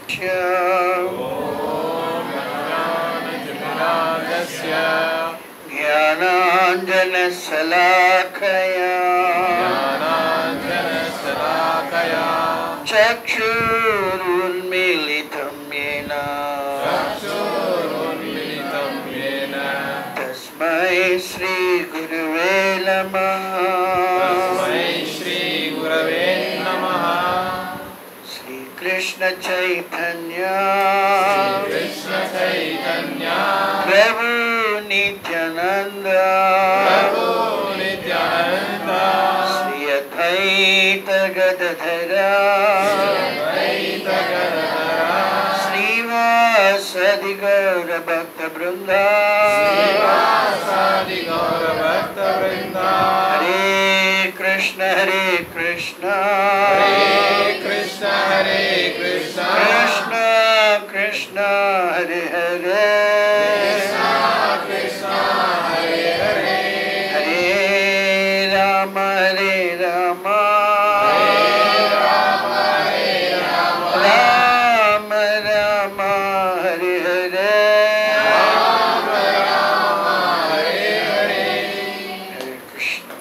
ज्ञानाञ्जनशलाखया चक्षुरुन्मीलितं येन तस्मै श्रीगुरुवे नमः श्रीगुरवे नमः श्रीकृष्णचैतन्य कृष्णचैतन्या प्रभु नित्यानन्द प्रभो नित्यानन्द श्री अद्वैत गदधर द्वैतगरधरा श्रीवासदि गौरभक्तवृन्द श्रीवासादि गौरभक्तवृन्दा हरे कृष्ण हरे कृष्ण हरे कृष्ण हरे कृष्ण कृष्ण कृष्ण हरे हरे कृष्ण हरे हरे हरे राम हरे राम राम राम हरे हरे ஹரே கிருஷ்ணா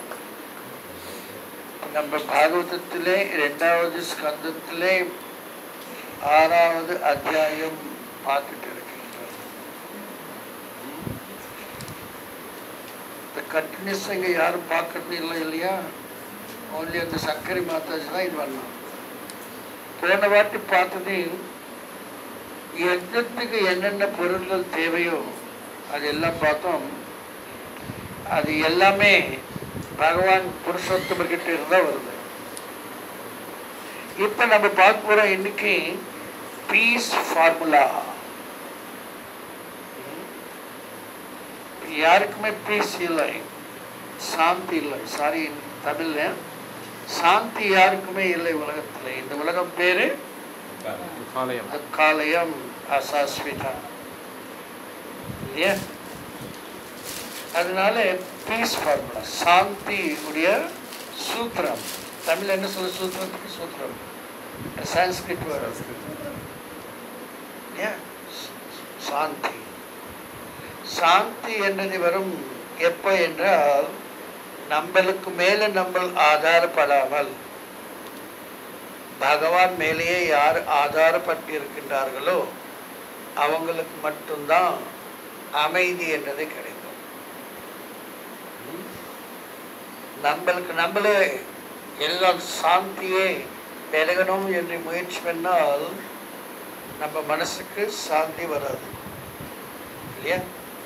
நம்ம பாகவதத்திலே இரண்டாவது ஸ்கந்தத்திலே ஆறாவது அத்தியாயம் பார்த்துட்டு இருக்கின்றோம் இந்த கண்டினியூஸ் இங்கே யாரும் பார்க்கறது இல்லை இல்லையா ஓன்லி அந்த சங்கரி மாதாஜி தான் இது வரலாம் போன வாட்டி பார்த்தது யஜ்னத்துக்கு என்னென்ன பொருள்கள் தேவையோ அது எல்லாம் பார்த்தோம் அது எல்லாமே பகவான் புருஷோத்தமர்கிட்ட இருந்தா வருது இப்ப நம்ம பார்க்க போறோம் இன்னைக்கு பீஸ் ஃபார்முலா யாருக்குமே பீஸ் இல்லை சாந்தி இல்லை சாரி தமிழ்ல சாந்தி யாருக்குமே இல்லை உலகத்துல இந்த உலகம் பேரு காலயம் அக்காலயம் அசாஸ்விதா இல்லையா அதனால பீஸ் ஃபார்முலா சாந்தி உடைய சூத்திரம் தமிழ்ல என்ன சொல்ல சூத்திரத்துக்கு சூத்திரம் சான்ஸ்கிரிட் வரும் இல்லையா சாந்தி சாந்தி என்றது வரும் எப்ப என்றால் நம்மளுக்கு மேல நம்ம ஆதாரப்படாமல் பகவான் மேலேயே யார் ஆதாரப்பட்டு இருக்கின்றார்களோ அவங்களுக்கு மட்டும்தான் அமைதி என்றது கிடைக்கும் ம்? நம்மளுக்கு நம்மளே எல்லாம் சாந்தியே பெருகணும் என்று முயற்சி பண்ணால் நம்ம மனசுக்கு சாந்தி வராது இல்லையா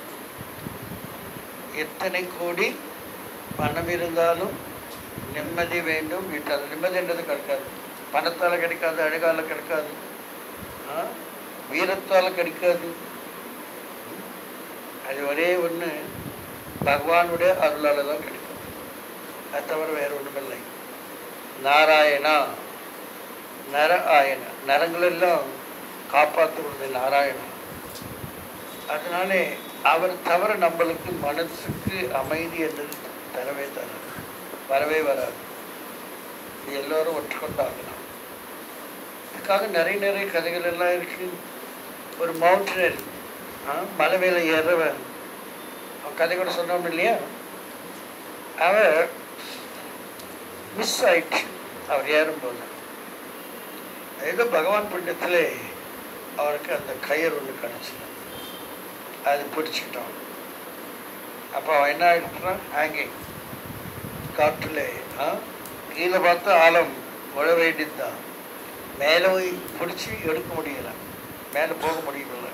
எத்தனை கோடி பணம் இருந்தாலும் நிம்மதி வேண்டும் வீட்டால் நிம்மதி என்றது கிடைக்காது பணத்தால் கிடைக்காது அழகால கிடைக்காது ஆ? வீரத்தால் கிடைக்காது ம்? அது ஒரே ஒன்று பகவானுடைய அருளால் தான் கிடைக்கும் அது தவிர வேறு ஒன்றுமில்லை நாராயணா நர ஆயன நரங்களெல்லாம் காப்பாற்றுவது நாராயணா அதனாலே அவர் தவிர நம்மளுக்கு மனசுக்கு அமைதி என்றது தரவே தராது வரவே வராது இது எல்லோரும் ஒற்றுக்கொண்டாகலாம் இதுக்காக நிறைய நிறைய கதைகள் எல்லாம் இருக்கு ஒரு மவுண்டனர் மலை மேலே ஏறவன் அவன் கதை கூட சொன்னோம் இல்லையா அவர் மிஸ் ஆயிடுச்சு அவர் ஏறும்போது ஏதோ பகவான் புண்ணியத்திலே அவருக்கு அந்த கயிறு ஒன்று கிடச்சி அது பிடிச்சிக்கிட்டான் அப்போ அவன் என்ன ஆகிட்டான் ஹேங்கிங் காற்றுல ஆ கீழே பார்த்தா ஆழம் விழ வேண்டியதுதான் மேலே போய் பிடிச்சி எடுக்க முடியல மேலே போக முடியல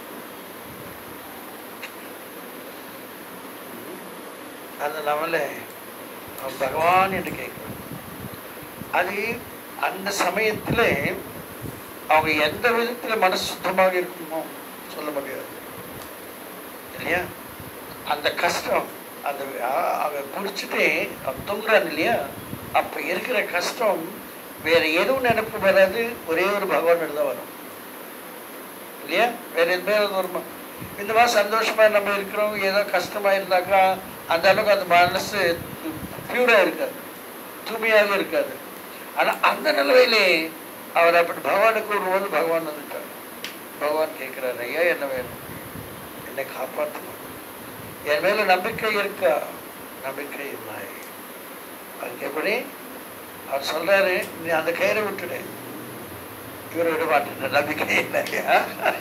அந்த நம்மள அவன் பகவான் என்று கேட்கிறான் அது அந்த சமயத்தில் அவங்க எந்த விதத்தில் மனசு சுத்தமாக இருக்குமோ சொல்ல முடியாது இல்லையா அந்த கஷ்டம் அந்த ஆ- அவன் பிடிச்சிட்டு அவன் தூங்குறான் இல்லையா அப்போ இருக்கிற கஷ்டம் வேற எதுவும் நினைப்பு வராது ஒரே ஒரு பகவான் தான் வரும் இல்லையா வேற எந்த வருமா இந்த மாதிரி சந்தோஷமா நம்ம இருக்கிறோம் ஏதோ கஷ்டமா இருந்தாக்கா அந்த அளவுக்கு அந்த மனசு பியூரா இருக்காது தூய்மையாக இருக்காது ஆனா அந்த நிலையிலே அவர் அப்படி பகவானுக்கு வரும்போது பகவான் வந்துட்டார் பகவான் கேட்குறாரு ஐயா என்ன வேணும் என்னை காப்பாற்றணும் என் மேல நம்பிக்கை இருக்கா நம்பிக்கை இல்லை அதுக்கு எப்படி அவர் சொல்றாரு நீ அந்த கயிறை விட்டுடு இவரை விட மாட்டேன் நம்பிக்கை இல்லையா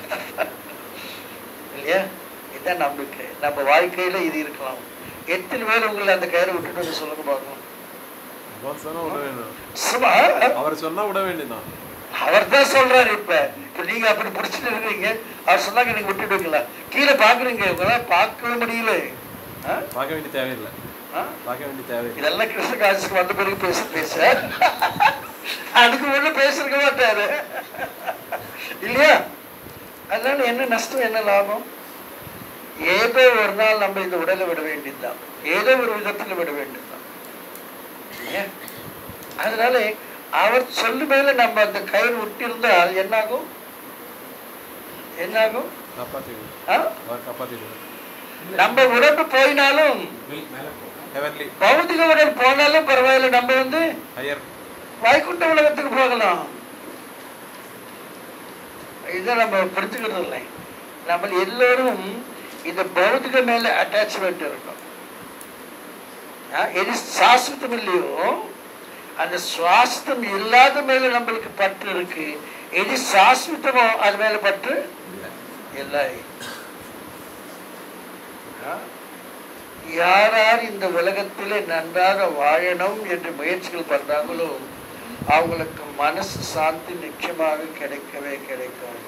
இல்லையா இதுதான் நம்பிக்கை நம்ம வாழ்க்கையில இது இருக்கலாம் எத்தனை பேர் உங்களை அந்த கயிறை விட்டுட்டு சொல்லுங்க பார்க்கலாம் அவர் சொன்னா விட வேண்டும் சும்மா அவர் சொன்னா விட வேண்டியதான் அவர் தான் சொல்றாரு இப்ப இப்ப நீங்க அப்படி பிடிச்சிட்டு இருக்கீங்க அவர் சொன்னாங்க நீங்க விட்டுடுவீங்களா கீழே பாக்குறீங்க உங்களால பார்க்கவே முடியல ஆ? பார்க்க வேண்டிய தேவையில்லை ஆ? பார்க்க வேண்டிய தேவையில்லை இதெல்லாம் கிருஷ்ண காட்சிக்கு வந்த பிறகு பேச பேச அதுக்கு முன்ன பேசிருக்க மாட்டாரு இல்லையா அதனால என்ன நஷ்டம் என்ன லாபம் ஏதோ ஒரு நாள் நம்ம இந்த உடலை விட வேண்டியதுதான் ஏதோ ஒரு விதத்துல விட வேண்டியதுதான் இல்லையா? அதனால அவர் சொல்லு மேல நம்ம அந்த கயிறு விட்டிருந்தால் என்னாகும் என்னாகும் காப்பாத்திடுவோம் ஆ? அவர் காப்பாத்திடுவோம் நம்ம உடம்பு போயினாலும் ஹெவன்லி பௌதிக உடல் போனாலும் பரவாயில்ல நம்ம வந்து ஹையர் வைகுண்ட உலகத்துக்கு போகலாம் இதை நம்ம புரிஞ்சுக்கிறது இல்லை நம்ம எல்லோரும் இந்த பௌதிக மேல அட்டாச்மெண்ட் இருக்கும் ஆ, எது சாஸ்வதம் இல்லையோ அந்த சுவாசத்தம் இல்லாத மேல நம்மளுக்கு பற்று இருக்கு எது சாஸ்வதமோ அது மேல பற்று இல்லை ஆ? யார் யார் இந்த உலகத்திலே நன்றாக வாழணும் என்று முயற்சிகள் பண்றாங்களோ அவங்களுக்கு மனசு சாந்தி நிச்சயமாக கிடைக்கவே கிடைக்காது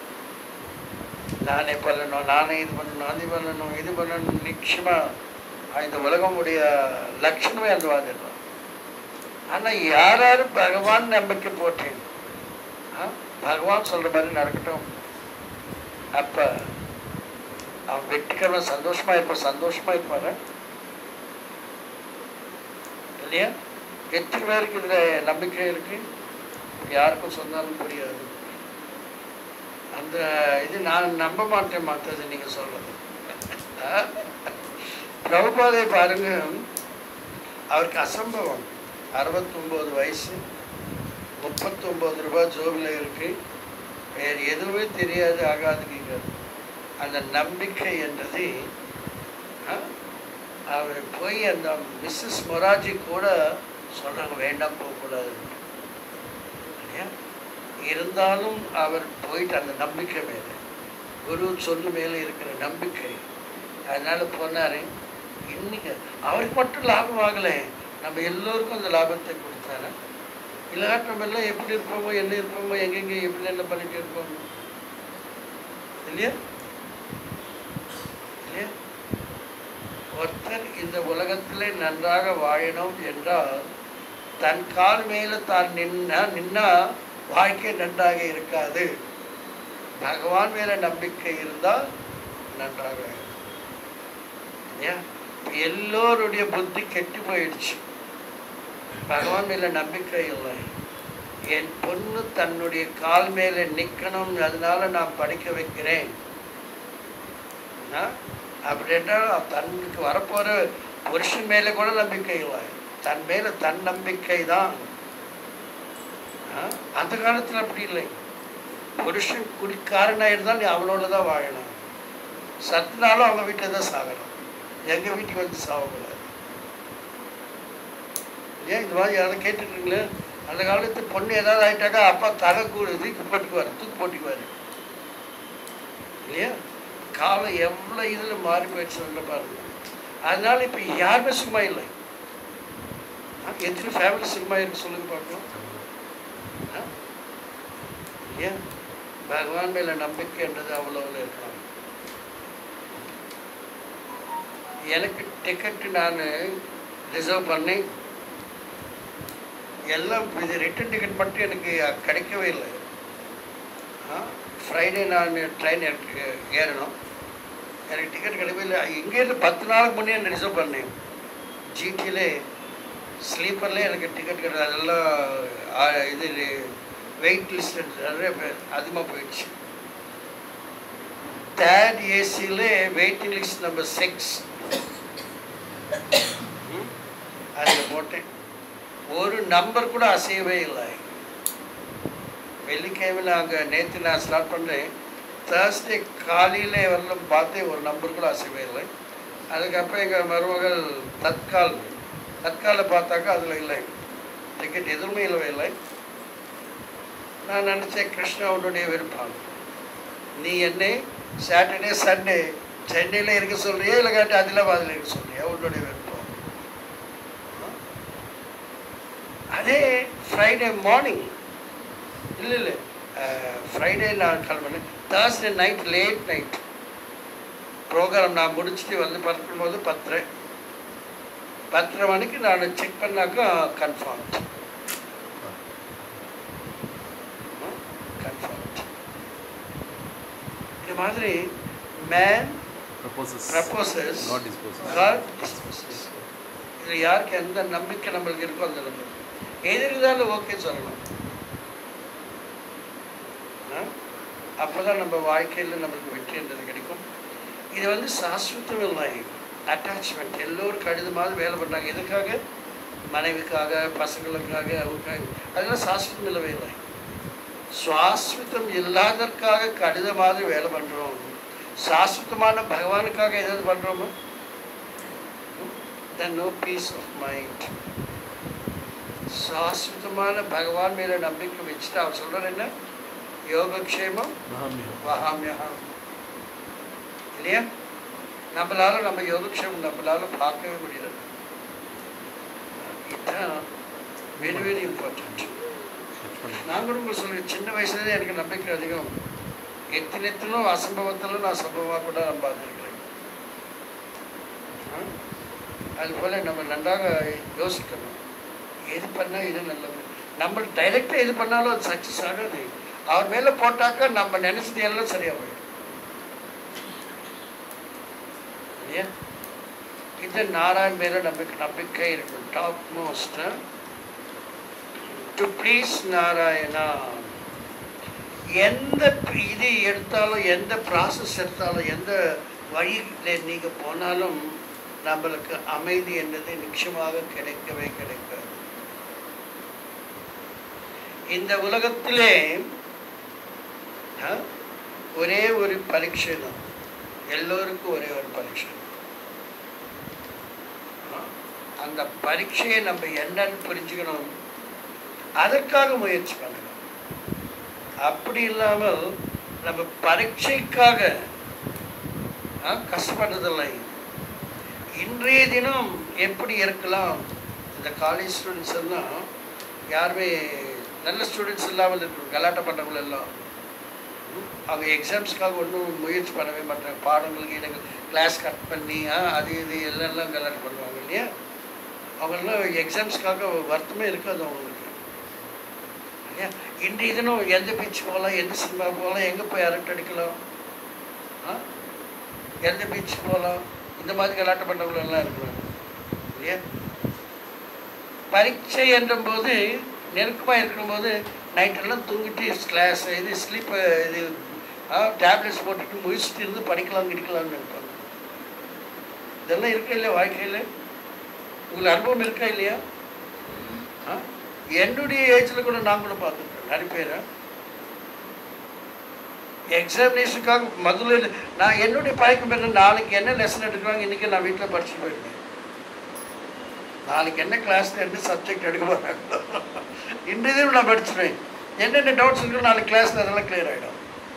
நானே பண்ணணும் நானே இது பண்ணணும் அது பண்ணணும் இது பண்ணணும் நிச்சயமா இந்த உலகமுடைய லட்சணமே அந்த தான் ஆனா யார் யார் பகவான் நம்பிக்கை போட்டேன் ஆ? பகவான் சொல்ற மாதிரி நடக்கட்டும் அப்ப அவன் வெற்றிகரமா சந்தோஷமா இருப்பான் சந்தோஷமா இருப்பாரு இல்லையா எத்தனை பேருக்கு இதுல நம்பிக்கை இருக்கு யாருக்கும் சொன்னாலும் புரியாது அந்த இது நான் நம்ப மாட்டேன் மற்றது நீங்க சொல்றது பிரபுபாதை பாருங்க அவருக்கு அசம்பவம் அறுபத்தொம்போது வயசு முப்பத்தொம்போது ரூபாய் ஜோபில் இருக்கு வேறு எதுவுமே தெரியாது ஆகாதுங்க அந்த நம்பிக்கை என்றது ஆ, அவர் போய் அந்த மிஸ்ஸஸ் மொராஜி கூட சொல்றாங்க வேண்டாம் போகக்கூடாது இல்லையா? இருந்தாலும் அவர் போயிட்டு அந்த நம்பிக்கை மேலே குரு சொல்லு மேலே இருக்கிற நம்பிக்கை அதனால போனாரு இன்னைக்கு அவருக்கு மட்டும் லாபம் ஆகலை நம்ம எல்லோருக்கும் அந்த லாபத்தை கொடுத்தாரு இல்லாட்டி நம்ம எல்லாம் எப்படி இருப்போமோ என்ன இருப்போமோ எங்கெங்க எப்படி என்ன பண்ணிட்டு இருப்போம் இல்லையா இல்லையா ஒருத்தர் இந்த உலகத்திலே நன்றாக வாழணும் என்றால் தன் கால் மேல தான் நின்னா நின்னா வாழ்க்கை நன்றாக இருக்காது பகவான் மேல நம்பிக்கை இருந்தால் நன்றாக இருக்கும். இல்லையா எல்லோருடைய புத்தி கெட்டு போயிடுச்சு பகவான் மேல நம்பிக்கை இல்லை என் பொண்ணு தன்னுடைய கால் மேல நிக்கணும் அதனால நான் படிக்க வைக்கிறேன் ஆ? அப்படி என்றால் தன்னுக்கு வரப்போற புருஷன் மேல கூட நம்பிக்கை இல்லை தன் மேல தன் நம்பிக்கை தான் ஆ? அந்த காலத்துல அப்படி இல்லை புருஷன் குடிக்காரனா இருந்தால் நீ அவளோட தான் வாழணும் சத்துனாலும் அவங்க வீட்டில் தான் சாகணும் எங்க வீட்டுக்கு வந்து சாகக்கூடாது ஏன் இந்த மாதிரி யாரும் கேட்டுருக்கீங்களே அந்த காலத்து பொண்ணு ஏதாவது ஆயிட்டாக்கா அப்பா தலை கூடு தூக்கி போட்டுக்குவார் தூக்கி போட்டுக்குவார் இல்லையா காலம் எவ்வளோ இதில் மாறி போயிடுச்சு சொல்ல பாருங்க அதனால இப்போ யாருமே சும்மா இல்லை ஆ, எத்தனை ஃபேமிலி சும்மா இருக்கு சொல்லுங்க பார்க்கலாம் ஆ? இல்லையா பகவான் மேல நம்பிக்கைன்றது அவ்வளோ இருக்கலாம் எனக்கு டிக்கெட் நான் ரிசர்வ் பண்ணி எல்லாம் இது ரிட்டன் டிக்கெட் மட்டும் எனக்கு கிடைக்கவே இல்லை ஃப்ரைடே நான் ட்ரெயின் எனக்கு ஏறணும் எனக்கு டிக்கெட் கிடைக்கவே இல்லை இங்கேருந்து பத்து நாளுக்கு முன்னே நான் ரிசர்வ் பண்ணேன் ஜிடியில் ஸ்லீப்பர்லேயே எனக்கு டிக்கெட் கிடையாது அதெல்லாம் ஆ, இது வெயிட் லிஸ்ட் நிறைய பேர் அதிகமாக போயிடுச்சு தேர்ட் ஏசியில் வெயிட்டிங் லிஸ்ட் நம்பர் சிக்ஸ் அதில் போட்டேன் ஒரு நம்பர் கூட அசையவே இல்லை வெள்ளிக்கிழமையில் அங்கே நேற்று நான் ஸ்டார்ட் பண்ணேன் தேர்ஸ்டே காலையில் வரலும் பார்த்து ஒரு நம்பர் கூட அசைவே இல்லை அதுக்கப்புறம் எங்கள் மருமகள் தற்கால் தற்கால பார்த்தாக்கா அதில் இல்லை டிக்கெட் எதுவுமே இல்லவே இல்லை நான் நினச்சேன் கிருஷ்ணா உன்னுடைய விருப்பம் நீ என்னை சாட்டர்டே சண்டே சென்னையில் இருக்க சொல்றியா இல்லை காட்டி அதிலாபாதில் இருக்க சொல்றியா உன்னுடைய விருப்பம் அதே ஃப்ரைடே மார்னிங் இல்லை இல்லை ஃப்ரைடே நான் கிளம்பினேன் Thursday night late night program நான் முடிச்சுட்டு வந்து பறக்கும்போது பத்தரை பத்தரை மணிக்கு நான் செக் பண்ணாக்கா கன்ஃபார்ம் கன்ஃபார்ம் இது மாதிரி man proposes proposes not disposes God disposes. இதில் யாருக்கு எந்த நம்பிக்கை நம்மளுக்கு இருக்கோ அந்த நம்பிக்கை எது இருந்தாலும் ஓகே சொல்லணும் அப்போ தான் நம்ம வாழ்க்கையில் நம்மளுக்கு வெற்றின்றது கிடைக்கும் இது வந்து சாஸ்வதம் இல்லை அட்டாச்மெண்ட் எல்லோரும் கடிதமாவது வேலை பண்ணுறாங்க எதுக்காக மனைவிக்காக பசங்களுக்காக அவருக்காக அதெல்லாம் சாஸ்வதம் இல்லவே இல்லை சுவாஸ்வதம் இல்லாதற்காக கடிதமாவது வேலை பண்ணுறோம் சாஸ்வதமான பகவானுக்காக ஏதாவது பண்ணுறோமா then no peace of mind சாஸ்வதமான பகவான் மேல நம்பிக்கை வச்சுட்டு அவர் சொல்றாரு என்ன யோகக்ஷேமம் மகாமியம் வகாமியகம் இல்லையா நம்மளால நம்ம யோகக்ஷேமம் நம்மளால பார்க்கவே முடியல இதுதான் வெரி வெரி இம்பார்ட்டன்ட் நான் கூட உங்களுக்கு சொல்லுவேன் சின்ன வயசுலேயே எனக்கு நம்பிக்கை அதிகம் எத்தனை எத்தனோ அசம்பவத்தில் நான் சம்பவமாக கூட நான் பார்த்துருக்கிறேன் ஆ? அதுபோல் நம்ம நன்றாக யோசிக்கணும் எது பண்ணால் இது நல்லது நம்ம டைரெக்டாக எது பண்ணாலும் அது சக்ஸஸ் ஆகாது அவர் மேலே போட்டாக்கா நம்ம நினைச்சது எல்லாம் சரியாக போயிடும் இல்லையா இது நாராயண் மேலே நம்பிக்கை நம்பிக்கை இருக்கும் top most to please Narayana எந்த இது எடுத்தாலும் எந்த ப்ராசஸ் எடுத்தாலும் எந்த வழியில் நீங்கள் போனாலும் நம்மளுக்கு அமைதி என்பது நிச்சயமாக கிடைக்கவே கிடைக்காது இந்த உலகத்திலே ஆ, ஒரே ஒரு பரீட்சை தான் எல்லோருக்கும் ஒரே ஒரு பரீட்சை ஆ, அந்த பரீட்சையை நம்ம என்னன்னு புரிஞ்சுக்கணும் அதற்காக முயற்சி பண்ணணும் அப்படி இல்லாமல் நம்ம பரீட்சைக்காக ஆ, கஷ்டப்படுறதில்லை இன்றைய தினம் எப்படி இருக்கலாம் இந்த காலேஜ் ஸ்டூடெண்ட்ஸ் எல்லாம் யாருமே நல்ல ஸ்டூடெண்ட்ஸ் இல்லாமல் இருக்கும் கலாட்டம் பண்ணுறவங்க எல்லாம் ம், அவங்க எக்ஸாம்ஸ்க்காக ஒன்றும் முயற்சி பண்ணவே மாட்டாங்க பாடங்களுக்கு எனக்கு கிளாஸ் கட் பண்ணி ஆ, அது இது எல்லாம் எல்லாம் கலாட்டம் பண்ணுவாங்க இல்லையா அவங்கெல்லாம் எக்ஸாம்ஸ்க்காக வருத்தமே இருக்காது அவங்களுக்கு இல்லையா இன்றைய தினம் எந்த பீச் போகலாம் எந்த சினிமா போகலாம் எங்கே போய் அரட்டை அடிக்கலாம் ஆ எந்த பீச் போகலாம் இந்த மாதிரி கலாட்டம் பண்ணுறவங்க எல்லாம் இருக்கிறாங்க இல்லையா பரீட்சை என்றபோது நெருக்கமாக இருக்கும்போது நைட்டெல்லாம் தூங்கிட்டு கிளாஸ் இது ஸ்லீப் இது டேப்லெட்ஸ் போட்டுட்டு முழிச்சிட்டு இருந்து படிக்கலாம் கிடைக்கலாம்னு நினைப்பாங்க இதெல்லாம் இருக்கா இல்லையா வாழ்க்கையில் உங்களுக்கு அனுபவம் இருக்கா இல்லையா ஆ? என்னுடைய ஏஜில் கூட நான் கூட பார்த்துருக்கேன் நிறைய பேரை எக்ஸாமினேஷனுக்காக முதல்ல நான் என்னுடைய பழக்கம் என்ன நாளைக்கு என்ன லெசன் எடுக்கிறாங்க இன்றைக்கி நான் வீட்டில் படிச்சுட்டு போயிருக்கேன் நாளைக்கு என்ன கிளாஸில் என்ன சப்ஜெக்ட் எடுக்க போகிறாங்க இன்றைய தினம் நான் படிச்சிருவேன் என்னென்ன டவுட்ஸ் இருக்கோ நாளைக்கு கிளாஸில் அதெல்லாம் கிளியர் ஆகிடும்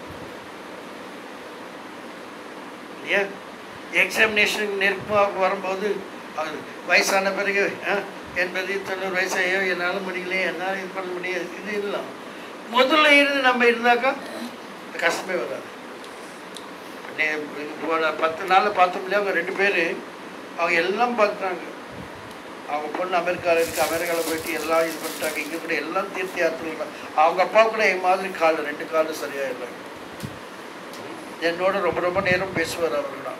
இல்லையா எக்ஸாமினேஷன் நெருக்கமாக வரும்போது அது வயசான பிறகு ஆ, எண்பது தொண்ணூறு வயசாயோ என்னால் முடியலையே என்னால் இது பண்ண முடியாது இது இல்லை முதல்ல இருந்து நம்ம இருந்தாக்கா கஷ்டமே வராது நே- போன பத்து நாளில் பார்த்தோம் இல்லையா அவங்க ரெண்டு பேர் அவங்க எல்லாம் பார்க்குறாங்க அவங்க பொண்ணு அமெரிக்காவில் இருக்கு அமெரிக்காவில் போயிட்டு எல்லாம் இது பண்ணிட்டாங்க இங்கே கூட எல்லாம் தீர்த்த யாத்திரை அவங்க அப்பா கூட என் மாதிரி கால் ரெண்டு காலும் சரியாக இல்லை என்னோட ரொம்ப ரொம்ப நேரம் பேசுவார் அவர்களாம்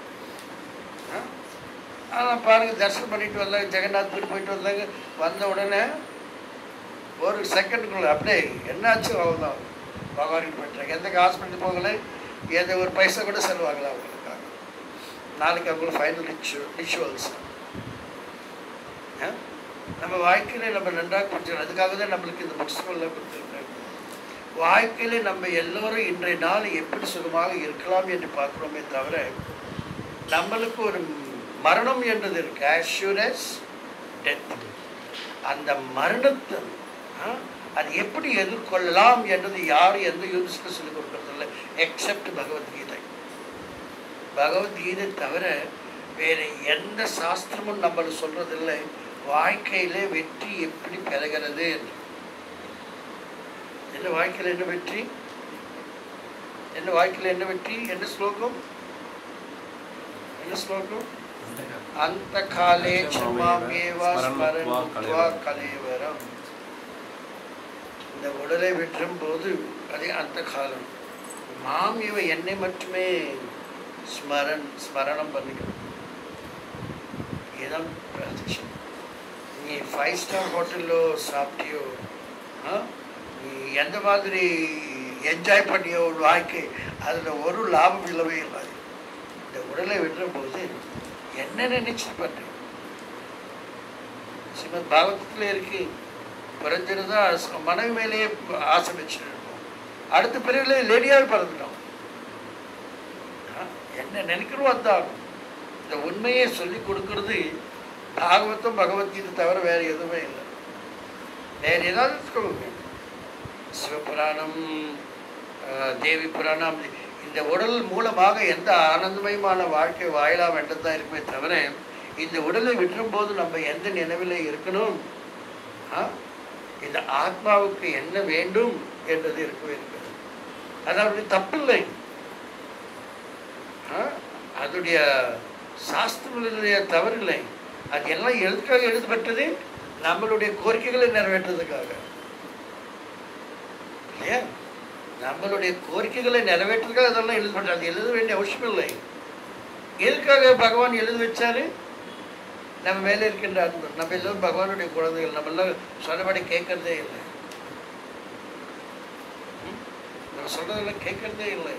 ஆனால் பாருங்கள் தரிசனம் பண்ணிட்டு வந்தாங்க ஜெகநாத்புரி போயிட்டு வந்தாங்க வந்த உடனே ஒரு செகண்டுக்குள்ள அப்படியே என்னாச்சு அவ்வளோதான் பகவானுக்கு போயிட்டாங்க எந்த ஹாஸ்பிட்டல் போகல எந்த ஒரு பைசா கூட செலவாகல அவங்களுக்காக நாளைக்கு அவங்களுக்கு ஃபைனல் ரிச்சு ரிச்சுவல்ஸ் நம்ம வாழ்க்கையில் நம்ம நன்றாக புரிஞ்சுக்கணும் அதுக்காக தான் நம்மளுக்கு இந்த புக்ஸ்கள்லாம் கொடுத்துருக்காங்க வாழ்க்கையில நம்ம எல்லோரும் இன்றைய நாள் எப்படி சுகமாக இருக்கலாம் என்று பார்க்கிறோமே தவிர நம்மளுக்கு ஒரு மரணம் என்றது இருக்கு அஷூரன்ஸ் டெத் அந்த மரணத்தை ஆ, அது எப்படி எதிர்கொள்ளலாம் என்றது யாரும் எந்த யூனிவர்சிட்டி சொல்லிக் கொடுக்கறதில்லை எக்ஸப்ட் பகவத்கீதை பகவத்கீதை தவிர வேறு எந்த சாஸ்திரமும் நம்மள சொல்றதில்லை வாழ்க்கையிலே வெற்றி எப்படி பெறுகிறது என்று என்ன வாழ்க்கையில் என்ன வெற்றி என்ன வாழ்க்கையில் என்ன வெற்றி என்ன ஸ்லோகம் என்ன ஸ்லோகம் அந்த காலே சுமாமேவா ஸ்மரன் முக்த்வா கலேவரம் இந்த உடலை வெற்றும் போது அதே அந்த காலம் மாம் இவ என்னை மட்டுமே ஸ்மரன் ஸ்மரணம் பண்ணிக்கணும் இதுதான் பிரதிஷ்டம் நீ ஃபைவ் ஸ்டார் ஹோட்டலில் சாப்பிட்டியோ ஆ? நீ எந்த மாதிரி என்ஜாய் பண்ணியோ ஒரு வாழ்க்கை அதில் ஒரு லாபம் இல்லவே இல்லை இந்த உடலை விடுற போது என்ன நினைச்சு பண்ணுறேன் ஸ்ரீமத் பாகவதத்தில் இருக்கு பிறந்திருந்தா ச- மனைவி மேலேயே ஆசை வச்சுட்டு இருப்போம் அடுத்த பிறகுல லேடியாவே பிறந்துட்டோம் ஆ, என்ன நினைக்கிறோம் அதான் இந்த உண்மையை சொல்லி கொடுக்கறது பாகவதம் பகவத்கீதை தவிர வேற எதுவுமே இல்லை வேற ஏதாவது சொல்லுங்க சிவபுராணம் ஆ, தேவி புராணம் இந்த உடல் மூலமாக எந்த ஆனந்தமயமான வாழ்க்கை வாழலாம் என்றுதான் இருக்குமே தவிர இந்த உடலை விட்டுரும் போது நம்ம எந்த நினைவில் இருக்கணும் ஆ? இந்த ஆத்மாவுக்கு என்ன வேண்டும் என்றது இருக்கவே இருக்கிறது அதாவது தப்பில்லை ஆ? அதோடைய சாஸ்திரங்களுடைய தவறில்லை அது எல்லாம் எதுக்காக எழுதப்பட்டது நம்மளுடைய கோரிக்கைகளை நிறைவேற்றுறதுக்காக இல்லையா நம்மளுடைய கோரிக்கைகளை நிறைவேற்றுறதுக்காக அதெல்லாம் எழுதப்பட்டது அது எழுத வேண்டிய அவசியம் இல்லை எதுக்காக பகவான் எழுதி வச்சாரு நம்ம மேலே இருக்கின்ற அன்பு நம்ம எல்லோரும் பகவானுடைய குழந்தைகள் நம்ம எல்லாம் சொன்னபடி கேட்கறதே இல்லை ம்? நம்ம சொல்றதெல்லாம் கேட்கறதே இல்லை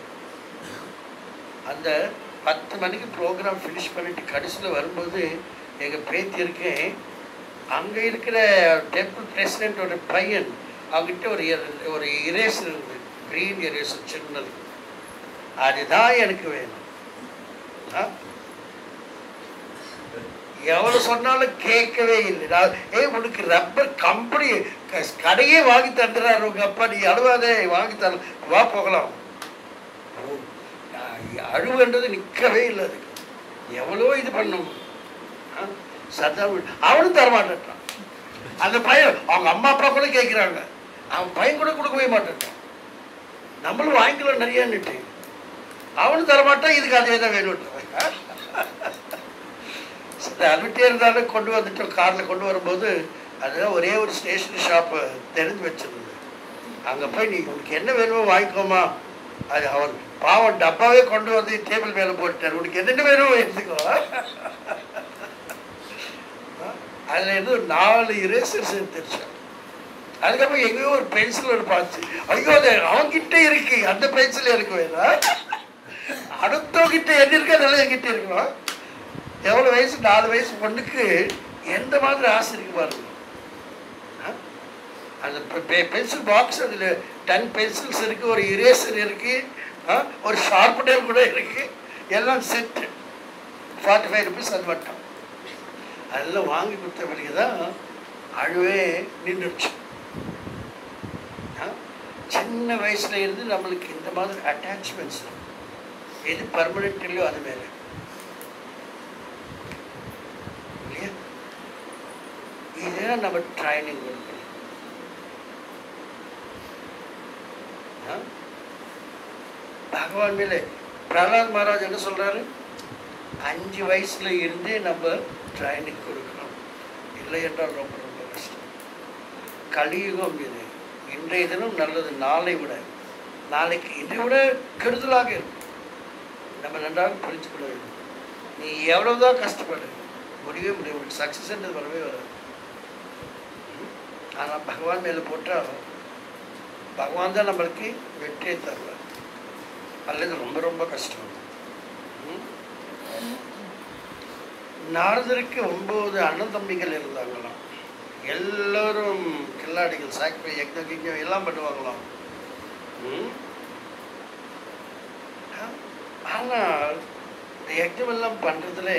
அந்த பத்து மணிக்கு ப்ரோக்ராம் ஃபினிஷ் பண்ணிட்டு கடைசியில் வரும்போது எங்கள் பேத்தி இருக்கேன் அங்கே இருக்கிற டெம்பிள் பிரசிடென்ட்டோட பையன் அவங்ககிட்ட ஒரு எர- ஒரு இரேசர் இருக்குது க்ரீன் இரேசர் சின்னது அதுதான் எனக்கு வேணும் ஆ? எவ்வளவு சொன்னாலும் கேட்கவே இல்லை நான் ஏய் உனக்கு ரப்பர் கம்பெனி க- கடையே வாங்கி தந்துடுறாரு உங்க அப்பா நீ அழுவாதே வாங்கி தர வா போகலாம் ஓ, நான் அழுவுன்றது நிற்கவே இல்லை அதுக்கு எவ்வளோ இது பண்ணும் ஆ? சத்தா விடு. அவனும் தரமாட்டான் அந்த பையன் அவங்க அம்மா அப்பா கூட கேட்குறாங்க அவன் பையன் கூட கொடுக்கவே மாட்டான் நம்மளும் வாங்கிக்கலாம் நிறையான்னுட்டு அவனும் தரமாட்டான் இதுக்கு அதே தான் வேணும் சரி அழுட்டே இருந்தாலும் கொண்டு வந்துட்டோம் காரில் கொண்டு வரும்போது அதுதான் ஒரே ஒரு ஸ்டேஷனரி ஷாப்பு தெரிஞ்சு வச்சிருந்தது அங்கே போய் நீ உனக்கு என்ன வேணுமோ வாங்கிக்கோமா அது அவர் பாவம் டப்பாவே கொண்டு வந்து டேபிள் மேலே போட்டுட்டார் உனக்கு என்னென்ன வேணுமோ எடுத்துக்கோ அதில் இருந்து ஒரு நாலு இரேசர்ஸ் எடுத்துருச்சேன் அதுக்கப்புறம் எங்கேயோ ஒரு பென்சில் ஒரு பார்த்து ஐயோ அது அவன்கிட்ட இருக்கு அந்த பென்சில் எனக்கு வேணும் அடுத்தவங்கிட்ட என்ன இருக்கு அதெல்லாம் என்கிட்ட இருக்கணும் எவ்வளோ வயசு நாலு வயசு பொண்ணுக்கு எந்த மாதிரி ஆசை இருக்கு பாருங்க ஆ? அந்த பென்சில் பாக்ஸ் அதில் டென் பென்சில்ஸ் இருக்கு ஒரு இரேசர் இருக்கு ஆ? ஒரு ஷார்ப்னர் கூட இருக்கு எல்லாம் செட்டு ஃபார்ட்டி ஃபைவ் ருபீஸ் அது மட்டும் அதெல்லாம் வாங்கி கொடுத்த பிறகு தான் அழுவே நின்றுச்சு ஆ? சின்ன வயசுல இருந்து நம்மளுக்கு இந்த மாதிரி அட்டாச்மெண்ட்ஸ் எது பர்மனெண்ட் இல்லையோ அது மேலே இல்லையா இதுதான் நம்ம ட்ரைனிங் கொடுக்கணும் ஆ? பகவான் மேலே பிரகலாத் மகாராஜ் என்ன சொல்றாரு அஞ்சு வயசுல இருந்தே நம்ம ட்ரைனிங் கொடுக்கணும் இல்லை என்றால் ரொம்ப ரொம்ப கஷ்டம் கலியுகம் இது இன்றைய தினம் நல்லது நாளை விட நாளைக்கு இதை விட கெடுதலாக இருக்கும் நம்ம நன்றாக புரிஞ்சு கொள்ள வேண்டும் நீ எவ்வளவுதான் கஷ்டப்படு முடியவே முடியும் சக்ஸஸ்ன்றது வரவே வராது ஆனால் பகவான் மேலே போட்டால் பகவான் தான் நம்மளுக்கு வெற்றியை தருவார் அல்லது ரொம்ப ரொம்ப கஷ்டம் ம்? நாரதருக்கு ஒன்பது அண்ணன் தம்பிகள் இருந்தாங்களாம் எல்லாரும் கில்லாடிகள் சாக்கிய யக்ஞ கிஞம் எல்லாம் பண்ணுவாங்களாம் ஆனால் இந்த யஜ்ஞம் எல்லாம் பண்ணுறதுல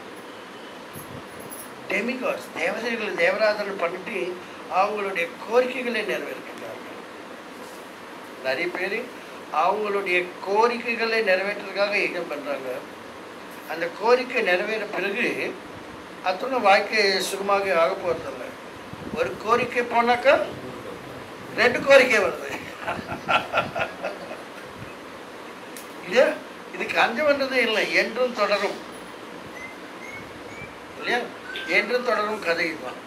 டெமிகாட்ஸ் தேவதைகளை தேவராதனை பண்ணிட்டு அவங்களுடைய கோரிக்கைகளை நிறைவேற்றுகிறார்கள் நிறைய பேர் அவங்களுடைய கோரிக்கைகளை நிறைவேற்றுறதுக்காக யஜ்ஞம் பண்ணுறாங்க அந்த கோரிக்கை நிறைவேற பிறகு அத்துடன் வாழ்க்கை சுகமாக ஆக போகிறதில்ல ஒரு கோரிக்கை போனாக்கா ரெண்டு கோரிக்கை வருது இல்லையா இதுக்கு அஞ்சம் பண்றதே இல்லை என்றும் தொடரும் இல்லையா என்றும் தொடரும் கதை தான்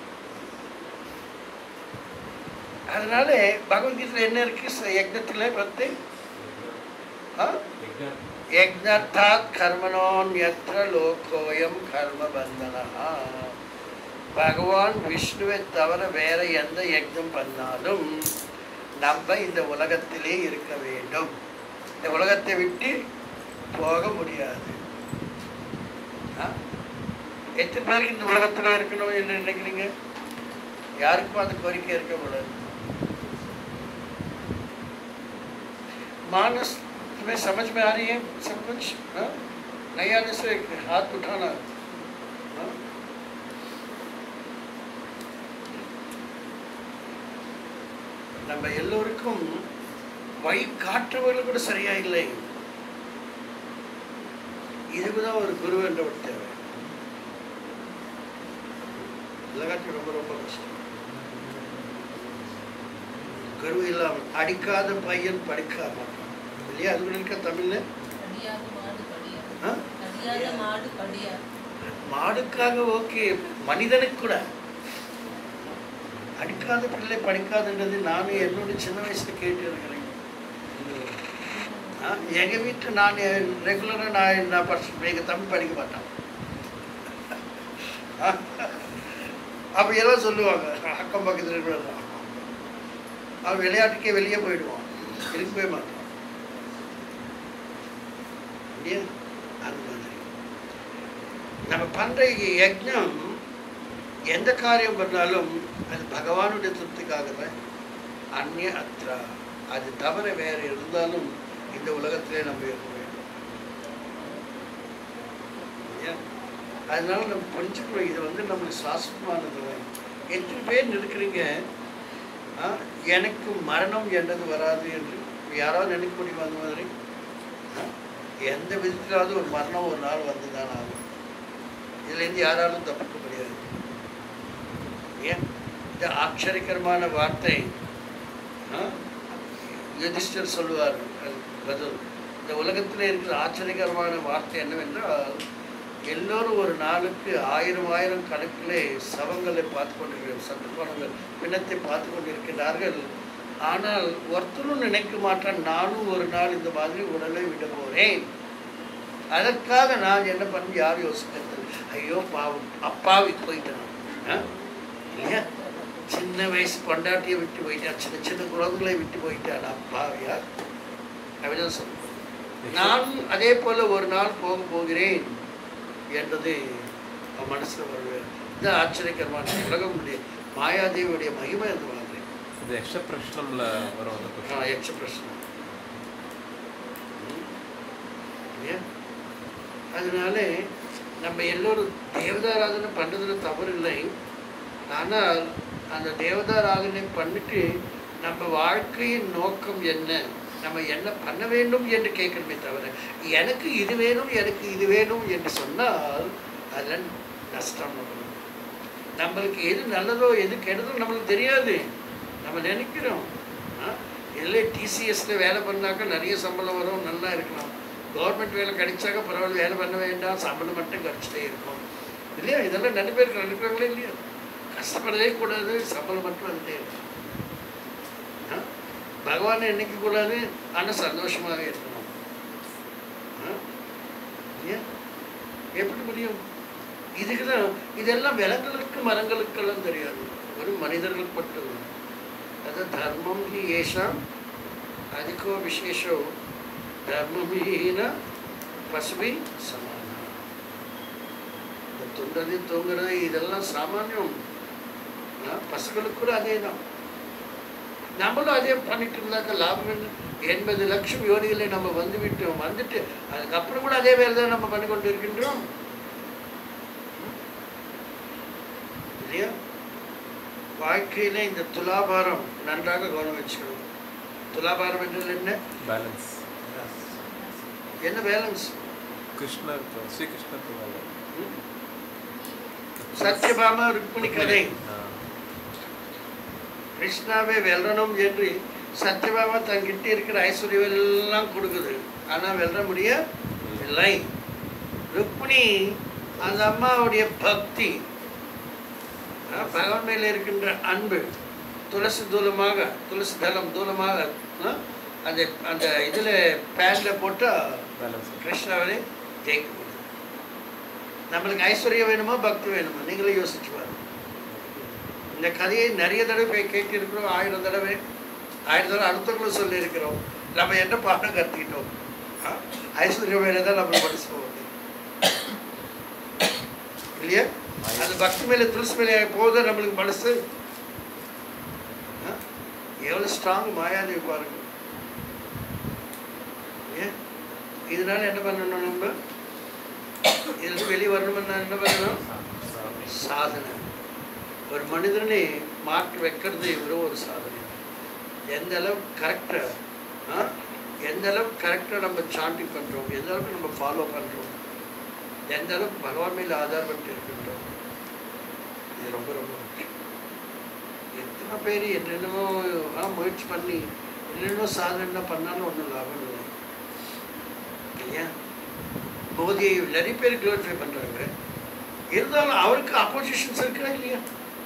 அதனால பகவத்கீதையில் என்ன இருக்கு ச- யக்ஞத்துல பத்து ஆ? யக்ஞத்தாத் கர்மணோன்யத்ர லோகோயம் கர்ம பந்தனா பகவான் விஷ்ணுவை தவிர வேற எந்த யஜ்ஞம் பண்ணாலும் நம்ம இந்த உலகத்திலே இருக்க வேண்டும் இந்த உலகத்தை விட்டு போக முடியாது ஆ? எத்தனை பேருக்கு இந்த உலகத்தில் இருக்கணும் என்று நினைக்கிறீங்க யாருக்கும் அந்த கோரிக்கை இருக்க கூடாது मानस तुम्हें समझ में आ रही है सब कुछ हाँ? नहीं आने से हाथ उठाना हाँ? நம்ம எல்லோருக்கும் வழி காட்டுறவர்கள் கூட சரியா இல்லை இதுக்குதான் ஒரு குரு என்ற ஒரு தேவை இல்லாட்டி ரொம்ப ரொம்ப கஷ்டம் குரு இல்லாமல் அடிக்காத பையன் படிக்க மாட்டான் இல்லையா அது கூட இருக்க தமிழ்ல கடியாத மாடு கடியாது ஆ? கடியாத மாடு கடியாது மாடுக்காக ஓகே மனிதனுக்கு கூட அடிக்காத பிள்ளை படிக்காதுன்றது நானும் என்னோட சின்ன வயசுல கேட்டு இருக்கிறேன் ஆ, எங்க வீட்டில் நான் ரெகுலராக நான் நான் படிச்சு எங்கள் தம்பி படிக்க மாட்டான் அப்போ எல்லாம் சொல்லுவாங்க அக்கம் பக்கத்தில் இருக்கிறதா அவன் விளையாட்டுக்கே வெளியே போயிடுவான் இருக்கவே மாட்டான் இல்லையா அந்த மாதிரி நம்ம பண்ற யஜ்ஞம் எந்த காரியம் பண்ணாலும் அது பகவானுடைய திருப்திக்காக தான் அந்நிய அத்ரா அது தவிர வேற இருந்தாலும் இந்த உலகத்திலே நம்ம இருக்க வேண்டும் இல்லையா? அதனால நம்ம புரிஞ்சுக்கணும் இது வந்து நம்மளுக்கு சாஸ்வதமானது தான். எத்தனை பேர் இருக்கிறீங்க ஆ, எனக்கு மரணம் என்றது வராது என்று யாராவது நினைக்க முடியுமா அந்த மாதிரி ஆ? எந்த விதத்திலாவது ஒரு மரணம் ஒரு நாள் வந்து தான் ஆகும் இதுலேருந்து யாராலும் தப்பிக்க முடியாது ஏன் இந்த ஆச்சரியகரமான வார்த்தை ஆ? யுதிஷ்டர் சொல்லுவார் அது பதில் இந்த உலகத்தில் இருக்கிற ஆச்சரியகரமான வார்த்தை என்னவென்றால் எல்லோரும் ஒரு நாளுக்கு ஆயிரம் ஆயிரம் கணக்கிலே சவங்களை பார்த்து கொண்டிருக்கிறார் சத்துப்பணங்கள் பிணத்தை பார்த்து கொண்டிருக்கிறார்கள் ஆனால் ஒருத்தரும் நினைக்க மாட்டான் நானும் ஒரு நாள் இந்த மாதிரி உடலை விட போறேன் அதற்காக நான் என்ன பண்ணி யாரும் யோசிக்கிறது ஐயோ பாவம் அப்பாவி போயிட்டேன் ஆ? இல்லையா சின்ன வயசு கொண்டாட்டியை விட்டு போயிட்டா சின்ன சின்ன குழந்தைகளை விட்டு போயிட்டான் அப்பாவியா அப்படிதான் சொல்லுவேன் நான் அதே போல ஒரு நாள் போக போகிறேன் என்றது அவன் மனசுல வருவேன் இது ஆச்சரியகரமான உலகமுடைய மாயாதேவியுடைய மகிமை அந்த மாதிரி இது யக்ஷ பிரஷ்னம்ல வரும் அந்த ஆ, question. யக்ஷ பிரச்சனை ஏன்? அதனால நம்ம எல்லோரும் தேவதாராதனை பண்ணுறதுல தவறு இல்லை ஆனால் அந்த தேவதாராதனை பண்ணிட்டு நம்ம வாழ்க்கையின் நோக்கம் என்ன நம்ம என்ன பண்ண வேண்டும் என்று கேட்கணுமே தவிர எனக்கு இது வேணும் எனக்கு இது வேணும் என்று சொன்னால் அதில் நஷ்டம் நமக்கு. நம்மளுக்கு எது நல்லதோ எது கெடுதோ நம்மளுக்கு தெரியாது நம்ம நினைக்கிறோம் ஆ? இதில் டிசிஎஸ்ல வேலை பண்ணாக்க நிறைய சம்பளம் வரும் நல்லா இருக்கலாம் கவர்மெண்ட் வேலை கிடைச்சாக்க பரவாயில்ல வேலை பண்ண வேண்டாம் சம்பளம் மட்டும் கிடைச்சிட்டே இருக்கும் இல்லையா இதெல்லாம் நிறைய பேர் நினைக்கிறாங்களே இல்லையா கஷ்டப்படவே கூடாது சம்பளம் மட்டும் வந்துட்டே இருக்கும் ஆ? பகவானை நினைக்க கூடாது ஆனால் சந்தோஷமாக இருக்கணும் ஆ? ஏன் எப்படி முடியும் இதுக்கு தான் இதெல்லாம் விலங்குகளுக்கு மரங்களுக்கெல்லாம் தெரியாது வெறும் மனிதர்களுக்கு மட்டும் அது தர்மம் ஹி ஏஷாம் அதிகோ விசேஷோ தர்மமீன பசுபி சமானம் இந்த துண்டது தூங்குறது இதெல்லாம் சாமானியம் ஆ, பசுகளுக்கு கூட அதே தான் நம்மளும் அதே பண்ணிட்டு இருந்தாக்க லாபம் என்ன எண்பது லட்சம் யோனிகளை நம்ம வந்து விட்டோம் வந்துட்டு அதுக்கப்புறம் கூட அதே வேலை தான் நம்ம பண்ணி கொண்டு இருக்கின்றோம் இல்லையா வாழ்க்கையில இந்த துலாபாரம் நன்றாக கவனம் வச்சுக்கணும் துலாபாரம் என்றால் என்ன பேலன்ஸ் என்ன பேலன்ஸ் கிருஷ்ணர் ஸ்ரீகிருஷ்ணர் சத்யபாமா ருக்மிணி கதை கிருஷ்ணாவை வெல்லணும் என்று சத்யபாமா தங்கிட்ட இருக்கிற ஐஸ்வர்யம் எல்லாம் கொடுக்குது ஆனா வெல்ல முடியவில்லை ருக்மிணி அந்த அம்மாவுடைய பக்தி ஆ, பகவான் மேல இருக்கின்ற அன்பு துளசி தூலமாக துளசி தளம் தூலமாக ஆ, அந்த அந்த இதுல பேன்ல போட்டா பேலன்ஸ் கிருஷ்ணாவை ஜெயிக்க முடியும் நம்மளுக்கு ஐஸ்வர்யம் வேணுமா பக்தி வேணுமா நீங்களே யோசிச்சு பாருங்க இந்த கதையை நிறைய தடவை போய் கேட்டிருக்கிறோம் ஆயிரம் தடவை ஆயிரம் தடவை அடுத்தவங்களும் சொல்லியிருக்கிறோம் நம்ம என்ன பாடம் கற்றுக்கிட்டோம் ஆ? ஐஸ்வர்யம் வேலை தான் நம்ம படிச்சு போக முடியும் இல்லையா அந்த பக்தி மேலே துளசி மேலே போதும் நம்மளுக்கு மனசு ஆ? எவ்வளவு ஸ்ட்ராங் மாயாதேவி பாருங்க ஏன் இதனால என்ன பண்ணணும் நம்ம இதுல வெளியே வரணும்னா என்ன பண்ணணும் சாதனை ஒரு மனிதனை மாற்றி வைக்கிறது வெறும் ஒரு சாதனை எந்த அளவுக்கு கரெக்டாக எந்த அளவுக்கு கரெக்டாக நம்ம சாண்டிங் பண்ணுறோம் எந்த அளவுக்கு நம்ம ஃபாலோ பண்ணுறோம் எந்த அளவுக்கு பகவான் மேல ஆதாரப்பட்டு இருக்கின்றோம் இது ரொம்ப ரொம்ப முக்கியம் எத்தனை பேர் என்னென்னமோ ஆ, முயற்சி பண்ணி என்னென்னமோ சாதனை பண்ணாலும் ஒன்றும் லாபம் இல்லை இல்லையா மோதியை நிறைய பேர் க்ளோரிஃபை பண்ணுறாங்க இருந்தாலும் அவருக்கு அப்போசிஷன்ஸ் இருக்கா இல்லையா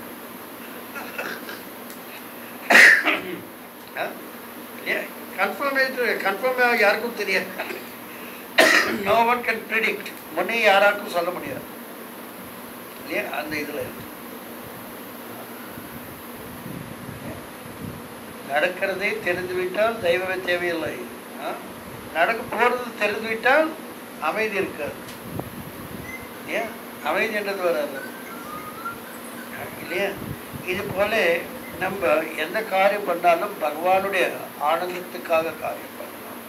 கன்ஃபார்ம் கன்ஃபார்ம் யாருக்கும் தெரியாது நோ ஒன் கேன் ப்ரிடிக்ட் முன்னே யாராருக்கும் சொல்ல முடியாது இல்லையா அந்த இதில் நடக்கிறதே தெரிந்துவிட்டால் தெய்வமே தேவையில்லை ஆ? நடக்க போகிறது தெரிந்துவிட்டால் அமைதி இருக்காது ஏன் அமைதி என்றது வராது இல்லையா இது போல நம்ம எந்த காரியம் பண்ணாலும் பகவானுடைய ஆனந்தத்துக்காக காரியம் பண்ணலாம்